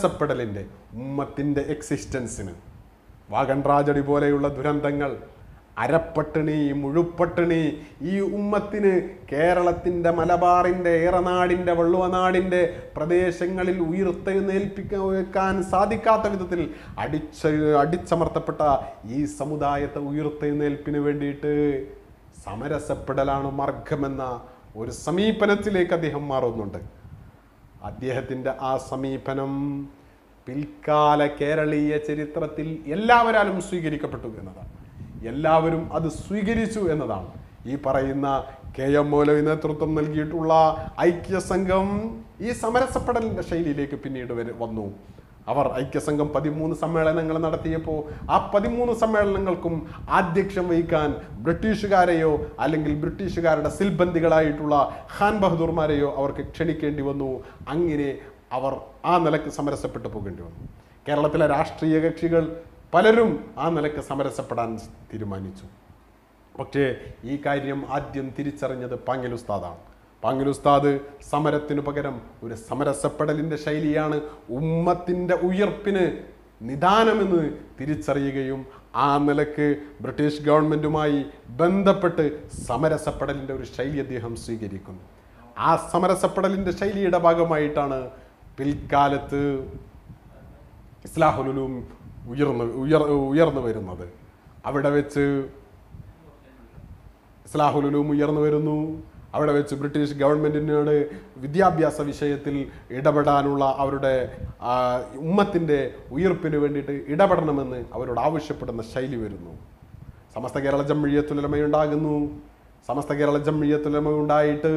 സമരസപ്പെടലിൻ്റെ ഉമ്മത്തിൻ്റെ എക്സിസ്റ്റൻസിന് വാഗൺ ട്രാജഡി പോലെയുള്ള ദുരന്തങ്ങൾ അരപ്പട്ടിണി മുഴുപ്പട്ടിണി ഈ ഉമ്മത്തിന് കേരളത്തിൻ്റെ മലബാറിൻ്റെ ഏറനാടിൻ്റെ വള്ളുവനാടിൻ്റെ പ്രദേശങ്ങളിൽ ഉയർത്തെഴുന്നേൽപ്പിക്കാൻ സാധിക്കാത്ത വിധത്തിൽ അടിച്ച അടിച്ചമർത്തപ്പെട്ട ഈ സമുദായത്തെ ഉയർത്തെഴുന്നേൽപ്പിന് വേണ്ടിയിട്ട് സമരസപ്പെടലാണ് മാർഗമെന്ന ഒരു സമീപനത്തിലേക്ക് അദ്ദേഹം മാറുന്നുണ്ട് അദ്ദേഹത്തിൻ്റെ ആ സമീപനം പിൽക്കാല കേരളീയ ചരിത്രത്തിൽ എല്ലാവരാലും സ്വീകരിക്കപ്പെട്ടു എന്നതാണ് എല്ലാവരും അത് സ്വീകരിച്ചു എന്നതാണ് ഈ പറയുന്ന കെ എം മൗലവി നേതൃത്വം നൽകിയിട്ടുള്ള ഐക്യസംഘം ഈ സമരസപ്പെടലിൻ്റെ ശൈലിയിലേക്ക് പിന്നീട് വരെ- വന്നു അവർ ഐക്യസംഘം പതിമൂന്ന് സമ്മേളനങ്ങൾ നടത്തിയപ്പോൾ ആ പതിമൂന്ന് സമ്മേളനങ്ങൾക്കും ആധ്യക്ഷം വഹിക്കാൻ ബ്രിട്ടീഷുകാരെയോ അല്ലെങ്കിൽ ബ്രിട്ടീഷുകാരുടെ സിൽബന്ദികളായിട്ടുള്ള ഖാൻ ബഹദൂർമാരെയോ അവർക്ക് ക്ഷണിക്കേണ്ടി വന്നു അങ്ങനെ അവർ ആ നിലക്ക് സമരസപ്പെട്ടു പോകേണ്ടി വന്നു കേരളത്തിലെ രാഷ്ട്രീയ കക്ഷികൾ പലരും ആ നിലക്ക് സമരസപ്പെടാൻ തീരുമാനിച്ചു പക്ഷേ ഈ കാര്യം ആദ്യം തിരിച്ചറിഞ്ഞത് പാങ്ങിൽ ഉസ്താദാണ് പാങ്ങിൽ ഉസ്താദ് സമരത്തിനു പകരം ഒരു സമരസപ്പെടലിൻ്റെ ശൈലിയാണ് ഉമ്മത്തിൻ്റെ ഉയർപ്പിന് നിദാനമെന്ന് തിരിച്ചറിയുകയും ആ നിലക്ക് ബ്രിട്ടീഷ് ഗവൺമെൻറ്റുമായി ബന്ധപ്പെട്ട് സമരസപ്പെടലിൻ്റെ ഒരു ശൈലി അദ്ദേഹം സ്വീകരിക്കുന്നു ആ സമരസപ്പെടലിൻ്റെ ശൈലിയുടെ ഭാഗമായിട്ടാണ് പിൽക്കാലത്ത് ഇസ്ലാഹുലും ഉയർന്നു ഉയർ ഉയർന്നു വരുന്നത് അവിടെ വെച്ച് ഇസ്ലാഹുലും ഉയർന്നു വരുന്നു അവിടെ വെച്ച് ബ്രിട്ടീഷ് ഗവൺമെൻറ്റിനോട് വിദ്യാഭ്യാസ വിഷയത്തിൽ ഇടപെടാനുള്ള അവരുടെ ആ, ഉമ്മത്തിൻ്റെ ഉയർപ്പിന് വേണ്ടിയിട്ട് ഇടപെടണമെന്ന് അവരോട് ആവശ്യപ്പെടുന്ന ശൈലി വരുന്നു സമസ്ത കേരള ജമ്മിയത്തുലമയുണ്ടാകുന്നു സമസ്ത കേരള ജമ്മിയത്തുലമ ഉണ്ടായിട്ട്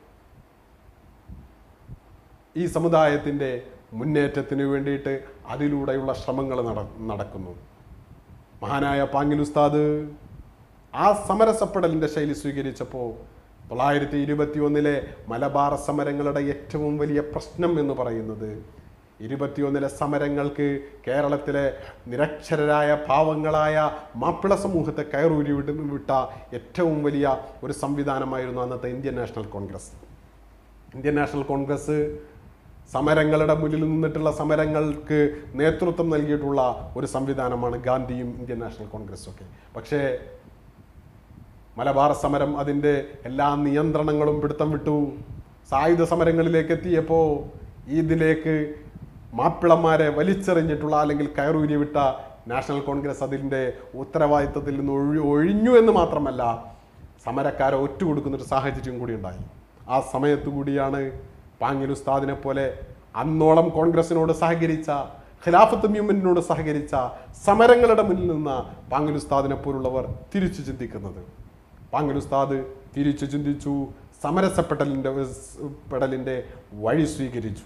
ഈ സമുദായത്തിൻ്റെ മുന്നേറ്റത്തിന് വേണ്ടിയിട്ട് അതിലൂടെയുള്ള ശ്രമങ്ങൾ നട നടക്കുന്നു മഹാനായ പാങ്ങിൽ ഉസ്താദ് ആ സമരസപ്പെടലിൻ്റെ ശൈലി സ്വീകരിച്ചപ്പോൾ തൊള്ളായിരത്തി ഇരുപത്തി ഒന്നിലെ മലബാർ സമരങ്ങളുടെ ഏറ്റവും വലിയ പ്രശ്നം എന്ന് പറയുന്നത് ഇരുപത്തിയൊന്നിലെ സമരങ്ങൾക്ക് കേരളത്തിലെ നിരക്ഷരരായ പാവങ്ങളായ മാപ്പിള സമൂഹത്തെ കയറൂരി വിട്ട് വിട്ട ഏറ്റവും വലിയ ഒരു സംവിധാനമായിരുന്നു അന്നത്തെ Indian National Congress Indian National Congress സമരങ്ങളുടെ മുന്നിൽ നിന്നിട്ടുള്ള സമരങ്ങൾക്ക് നേതൃത്വം നൽകിയിട്ടുള്ള ഒരു സംവിധാനമാണ് ഗാന്ധിയും ഇന്ത്യൻ നാഷണൽ കോൺഗ്രസും ഒക്കെ പക്ഷേ മലബാർ സമരം അതിൻ്റെ എല്ലാ നിയന്ത്രണങ്ങളും പിടുത്തം വിട്ടു സായുധ സമരങ്ങളിലേക്ക് എത്തിയപ്പോൾ ഇതിലേക്ക് മാപ്പിളന്മാരെ വലിച്ചെറിഞ്ഞിട്ടുള്ള അല്ലെങ്കിൽ കയറൂരി വിട്ട നാഷണൽ കോൺഗ്രസ് അതിൻ്റെ ഉത്തരവാദിത്തത്തിൽ നിന്ന് ഒഴി ഒഴിഞ്ഞു എന്ന് മാത്രമല്ല സമരക്കാരെ ഒറ്റുകൊടുക്കുന്ന ഒരു സാഹചര്യം കൂടി ഉണ്ടായി ആ സമയത്തു കൂടിയാണ് പാങ്ങിൽ ഉസ്താദിനെ പോലെ അന്നോളം കോൺഗ്രസിനോട് സഹകരിച്ച ഖിലാഫത്ത് മൂവ്മെന്റിനോട് സഹകരിച്ച സമരങ്ങളുടെ മുന്നിൽ നിന്ന് പാങ്ങിൽ ഉസ്താദിനെ പോലുള്ളവർ തിരിച്ചു ചിന്തിക്കുന്നത് പാങ്ങിൽ ഉസ്താദ് തിരിച്ചു ചിന്തിച്ചു സമരസപ്പെടലിൻ്റെ പെടലിൻ്റെ വഴി സ്വീകരിച്ചു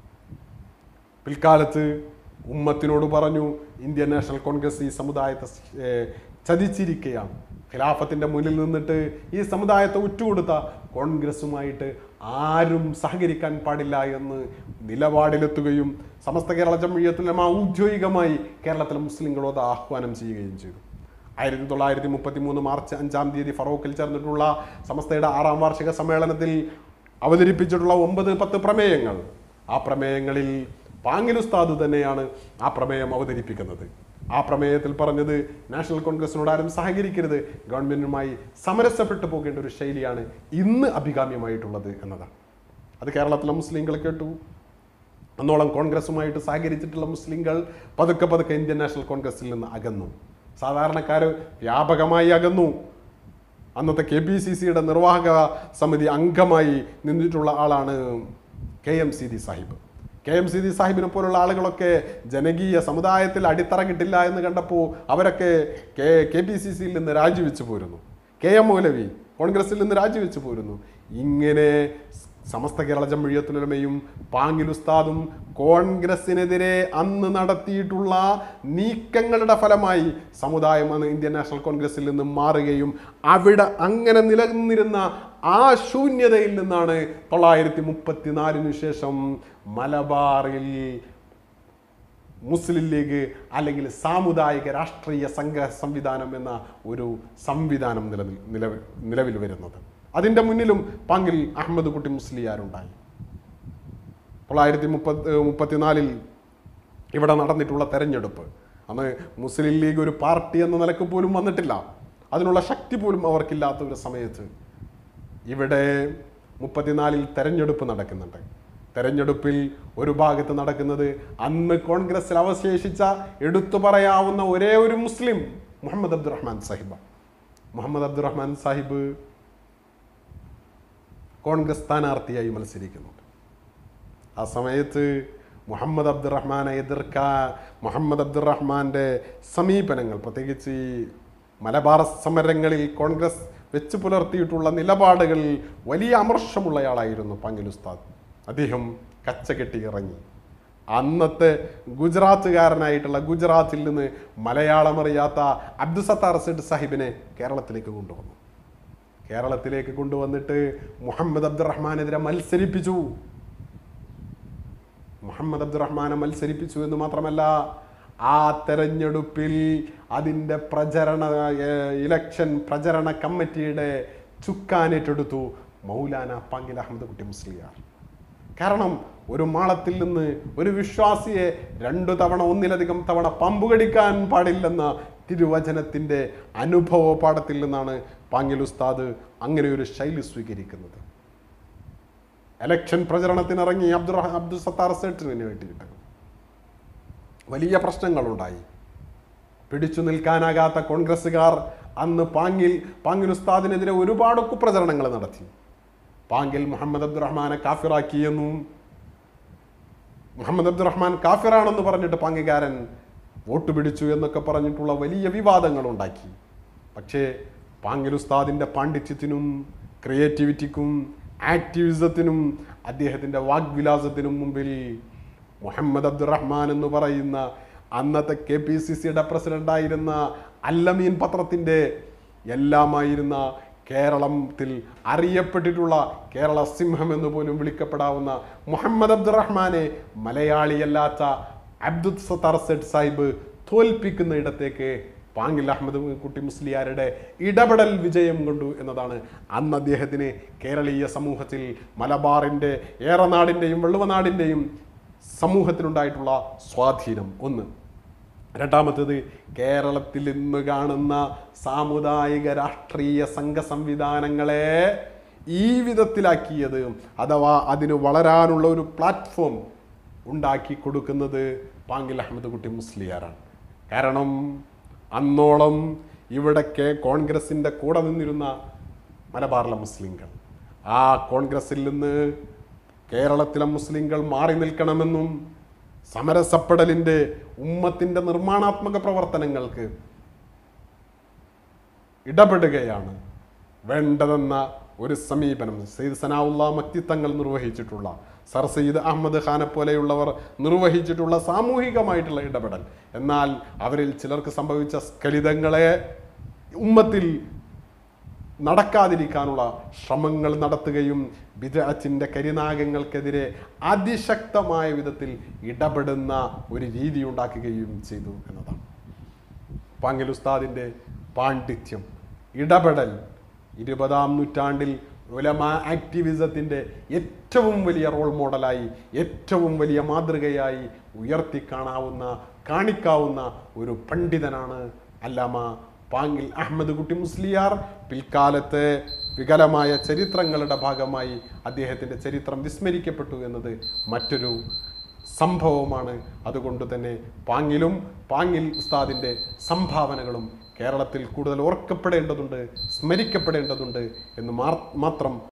പിൽക്കാലത്ത് ഉമ്മത്തിനോട് പറഞ്ഞു ഇന്ത്യൻ നാഷണൽ കോൺഗ്രസ് ഈ സമുദായത്തെ ഏർ, ചതിച്ചിരിക്കുകയാണ് ഖിലാഫത്തിൻ്റെ മുന്നിൽ നിന്നിട്ട് ഈ സമുദായത്തെ ഉറ്റുകൊടുത്ത കോൺഗ്രസുമായിട്ട് ആരും സഹകരിക്കാൻ പാടില്ല എന്ന് നിലപാടിലെത്തുകയും സമസ്ത കേരള ജമ്മിയത്തുലമ ഔദ്യോഗികമായി കേരളത്തിലെ മുസ്ലിങ്ങളോട് ആഹ്വാനം ചെയ്യുകയും ചെയ്തു ആയിരത്തി തൊള്ളായിരത്തി മുപ്പത്തി മൂന്ന് മാർച്ച് അഞ്ചാം തീയതി ഫറോക്കിൽ ചേർന്നിട്ടുള്ള സമസ്തയുടെ ആറാം വാർഷിക സമ്മേളനത്തിൽ അവതരിപ്പിച്ചിട്ടുള്ള ഒമ്പത് പത്ത് പ്രമേയങ്ങൾ ആ പ്രമേയങ്ങളിൽ പാങ്ങിൽ ഉസ്താദ് തന്നെയാണ് ആ പ്രമേയം അവതരിപ്പിക്കുന്നത് ആ പ്രമേയത്തിൽ പറഞ്ഞത് നാഷണൽ കോൺഗ്രസിനോട് ആരും സഹകരിക്കരുത് ഗവൺമെന്റുമായി സമരസപ്പെട്ടു പോകേണ്ട ഒരു ശൈലിയാണ് ഇന്ന് അഭികാമ്യമായിട്ടുള്ളത് എന്നതാണ് അത് കേരളത്തിലെ മുസ്ലിങ്ങൾ കേട്ടു അന്നോളം കോൺഗ്രസുമായിട്ട് സഹകരിച്ചിട്ടുള്ള മുസ്ലിങ്ങൾ പതുക്കെ പതുക്കെ ഇന്ത്യൻ നാഷണൽ കോൺഗ്രസിൽ നിന്ന് അകന്നു സാധാരണക്കാർ വ്യാപകമായി അകന്നു അന്നത്തെ കെ പി സി സിയുടെ നിർവാഹക സമിതി അംഗമായി നിന്നിട്ടുള്ള ആളാണ് K M Seethi Sahib K M Seethi സാഹിബിനെ പോലുള്ള ആളുകളൊക്കെ ജനകീയ സമുദായത്തിൽ അടിത്തറ കിട്ടില്ല എന്ന് കണ്ടപ്പോൾ അവരൊക്കെ കെ കെ പി സി സിയിൽ നിന്ന് രാജിവെച്ച് പോരുന്നു കെ എം മൗലവി കോൺഗ്രസിൽ നിന്ന് രാജിവെച്ച് പോരുന്നു ഇങ്ങനെ സമസ്ത കേരള ജമ്മിയത്തുലമയും പാങ്ങിൽ ഉസ്താദും കോൺഗ്രസിനെതിരെ അന്ന് നടത്തിയിട്ടുള്ള നീക്കങ്ങളുടെ ഫലമായി സമുദായം അന്ന് ഇന്ത്യൻ നാഷണൽ കോൺഗ്രസിൽ നിന്ന് മാറുകയും അവിടെ അങ്ങനെ നിലനിന്നിരുന്ന ആ ശൂന്യതയിൽ നിന്നാണ് തൊള്ളായിരത്തി മുപ്പത്തിനാലിനു ശേഷം മലബാറിൽ മുസ്ലിം ലീഗ് അല്ലെങ്കിൽ സാമുദായിക രാഷ്ട്രീയ സംഘ സംവിധാനം എന്ന ഒരു സംവിധാനം നിലവിൽ നിലവിൽ നിലവിൽ വരുന്നത് അതിൻ്റെ മുന്നിലും പങ്കിൽ അഹമ്മദ് കുട്ടി മുസ്ലിയാരുണ്ടായി തൊള്ളായിരത്തി മുപ്പത്തി മുപ്പത്തിനാലിൽ ഇവിടെ നടന്നിട്ടുള്ള തെരഞ്ഞെടുപ്പ് അന്ന് മുസ്ലിം ലീഗ് ഒരു പാർട്ടി എന്ന നിലക്ക് പോലും വന്നിട്ടില്ല അതിനുള്ള ശക്തി പോലും അവർക്കില്ലാത്ത ഒരു സമയത്ത് ഇവിടെ മുപ്പത്തിനാലിൽ തെരഞ്ഞെടുപ്പ് നടക്കുന്നുണ്ട് തെരഞ്ഞെടുപ്പിൽ ഒരു ഭാഗത്ത് നടക്കുന്നത് അന്ന് കോൺഗ്രസിൽ അവശേഷിച്ച എടുത്തു പറയാവുന്ന ഒരേ ഒരു മുസ്ലിം മുഹമ്മദ് അബ്ദുറഹ്മാൻ സാഹിബ് മുഹമ്മദ് അബ്ദുറഹ്മാൻ സാഹിബ് കോൺഗ്രസ് സ്ഥാനാർത്ഥിയായി മത്സരിക്കുന്നുണ്ട് ആ സമയത്ത് മുഹമ്മദ് അബ്ദുറഹ്മാനെ എതിർക്കാൻ മുഹമ്മദ് അബ്ദുറഹ്മാന്റെ സമീപനങ്ങൾ പ്രത്യേകിച്ച് ഈ മലബാർ സമരങ്ങളിൽ കോൺഗ്രസ് വെച്ച് പുലർത്തിയിട്ടുള്ള നിലപാടുകളിൽ വലിയ അമർഷമുള്ളയാളായിരുന്നു പാങ്ങിൽ ഉസ്താദ് അദ്ദേഹം കച്ചകെട്ടി ഇറങ്ങി അന്നത്തെ ഗുജറാത്തുകാരനായിട്ടുള്ള ഗുജറാത്തിൽ നിന്ന് മലയാളം അറിയാത്ത അബ്ദുസത്താർ സെഡ് സാഹിബിനെ കേരളത്തിലേക്ക് കൊണ്ടുവന്നു കേരളത്തിലേക്ക് കൊണ്ടുവന്നിട്ട് മുഹമ്മദ് അബ്ദുറഹ്മാനെതിരെ മത്സരിപ്പിച്ചു മുഹമ്മദ് അബ്ദുറഹ്മാനെ മത്സരിപ്പിച്ചു എന്ന് മാത്രമല്ല ആ തെരഞ്ഞെടുപ്പിൽ അതിൻ്റെ പ്രചരണ ഏർ, ഇലക്ഷൻ പ്രചരണ കമ്മിറ്റിയുടെ ചുക്കാനേറ്റെടുത്തു മൗലാന പാങ്കിൽ അഹമ്മദ് കുട്ടി മുസ്ലിയാർ കാരണം ഒരു മാളത്തിൽ നിന്ന് ഒരു വിശ്വാസിയെ രണ്ടു തവണ ഒന്നിലധികം തവണ പമ്പ് കടിക്കാൻ പാടില്ലെന്ന തിരുവചനത്തിൻ്റെ അനുഭവ പാഠത്തിൽ നിന്നാണ് പാങ്ങിൽ ഉസ്താദ് അങ്ങനെ ഒരു ശൈലി സ്വീകരിക്കുന്നത് എലക്ഷൻ പ്രചരണത്തിനിറങ്ങി അബ്ദുറ അബ്ദുൽ സത്താർ സേട്ടിന് വേണ്ടിയിട്ട് വലിയ പ്രശ്നങ്ങളുണ്ടായി പിടിച്ചു നിൽക്കാനാകാത്ത കോൺഗ്രസ്സുകാർ അന്ന് പാങ്ങിൽ പാങ്ങിൽ ഉസ്താദിനെതിരെ ഒരുപാട് കുപ്രചരണങ്ങൾ നടത്തി പാങ്കിൽ മുഹമ്മദ് അബ്ദുറഹ്മാനെ കാഫിറാക്കിയെന്നും മുഹമ്മദ് അബ്ദുറഹ്മാൻ കാഫിറാണെന്ന് പറഞ്ഞിട്ട് പാങ്ങിക്കാരൻ വോട്ട് പിടിച്ചു എന്നൊക്കെ പറഞ്ഞിട്ടുള്ള വലിയ വിവാദങ്ങൾ ഉണ്ടാക്കി പക്ഷേ പാങ്ങിൽ ഉസ്താദിൻ്റെ പാണ്ഡിത്യത്തിനും ക്രിയേറ്റിവിറ്റിക്കും ആക്ടിവിസത്തിനും അദ്ദേഹത്തിൻ്റെ വാഗ്വിലാസത്തിനും മുമ്പിൽ മുഹമ്മദ് അബ്ദുറഹ്മാൻ എന്ന് പറയുന്ന അന്നത്തെ കെ പി സി സിയുടെ പ്രസിഡന്റായിരുന്ന അല്ലമീൻ പത്രത്തിൻ്റെ എല്ലാമായിരുന്ന കേരളത്തിൽ അറിയപ്പെട്ടിട്ടുള്ള കേരള സിംഹം എന്ന് പോലും വിളിക്കപ്പെടാവുന്ന മുഹമ്മദ് അബ്ദുറഹ്മാനെ മലയാളിയല്ലാത്ത അബ്ദുൽ സത്താർ സെഡ് സാഹിബ് തോൽപ്പിക്കുന്ന ഇടത്തേക്ക് പാങ്ങിൽ അഹമ്മദ് കുട്ടി മുസ്ലിയാരുടെ ഇടപെടൽ വിജയം കൊണ്ടു എന്നതാണ് അന്ന് അദ്ദേഹത്തിന് കേരളീയ സമൂഹത്തിൽ മലബാറിൻ്റെ ഏറനാടിൻ്റെയും വെള്ളുവനാടിൻ്റെയും സമൂഹത്തിനുണ്ടായിട്ടുള്ള സ്വാധീനം ഒന്ന് രണ്ടാമത്തേത് കേരളത്തിൽ ഇന്ന് കാണുന്ന സാമുദായിക രാഷ്ട്രീയ സംഘ സംവിധാനങ്ങളെ ഈ വിധത്തിലാക്കിയത് അഥവാ അതിന് വളരാനുള്ള ഒരു പ്ലാറ്റ്ഫോം ഉണ്ടാക്കി കൊടുക്കുന്നത് പാങ്കിൽ അഹമ്മദ് കുട്ടി മുസ്ലിയാരാണ് കാരണം അന്നോളം ഇവിടൊക്കെ കോൺഗ്രസിൻ്റെ കൂടെ നിന്നിരുന്ന മലബാറിലെ മുസ്ലിങ്ങൾ ആ കോൺഗ്രസിൽ നിന്ന് കേരളത്തിലെ മുസ്ലിങ്ങൾ മാറി നിൽക്കണമെന്നും സമരസപ്പെടലിൻ്റെ ഉമ്മത്തിൻ്റെ നിർമ്മാണാത്മക പ്രവർത്തനങ്ങൾക്ക് ഇടപെടുകയാണ് വേണ്ടതെന്ന ഒരു സമീപനം സെയ്ദ് സനാവുള്ള മക്തിത്തങ്ങൾ നിർവഹിച്ചിട്ടുള്ള സർ സയ്യിദ് അഹമ്മദ് ഖാനെ പോലെയുള്ളവർ നിർവഹിച്ചിട്ടുള്ള സാമൂഹികമായിട്ടുള്ള ഇടപെടൽ എന്നാൽ അവരിൽ ചിലർക്ക് സംഭവിച്ച സ്ഖലിതങ്ങളെ ഉമ്മത്തിൽ നടക്കാതിരിക്കാനുള്ള ശ്രമങ്ങൾ നടത്തുകയും ബിദഅത്തിന്റെ കരിനാഗങ്ങൾക്കെതിരെ അതിശക്തമായ വിധത്തിൽ ഇടപെടുന്ന ഒരു രീതി ഉണ്ടാക്കുകയും ചെയ്തു എന്നതാണ് പാങ്ങിൽ ഉസ്താദിൻ്റെ പാണ്ഡിത്യം ഇടപെടൽ ഇരുപതാം നൂറ്റാണ്ടിൽ ഉലമ ആക്ടിവിസത്തിൻ്റെ ഏറ്റവും വലിയ റോൾ മോഡലായി ഏറ്റവും വലിയ മാതൃകയായി ഉയർത്തി കാണാവുന്ന കാണിക്കാവുന്ന ഒരു പണ്ഡിതനാണ് അല്ലാമ പാങ്ങിൽ അഹമ്മദ് കുട്ടി മുസ്ലിയാർ പിൽക്കാലത്തെ വികലമായ ചരിത്രങ്ങളുടെ ഭാഗമായി അദ്ദേഹത്തിൻ്റെ ചരിത്രം വിസ്മരിക്കപ്പെട്ടു എന്നത് മറ്റൊരു സംഭവമാണ് അതുകൊണ്ട് തന്നെ പാങ്ങിലും പാങ്ങിൽ ഉസ്താദിൻ്റെ സംഭാവനകളും കേരളത്തിൽ കൂടുതൽ ഓർക്കപ്പെടേണ്ടതുണ്ട് സ്മരിക്കപ്പെടേണ്ടതുണ്ട് എന്ന് മാർ- മാത്രം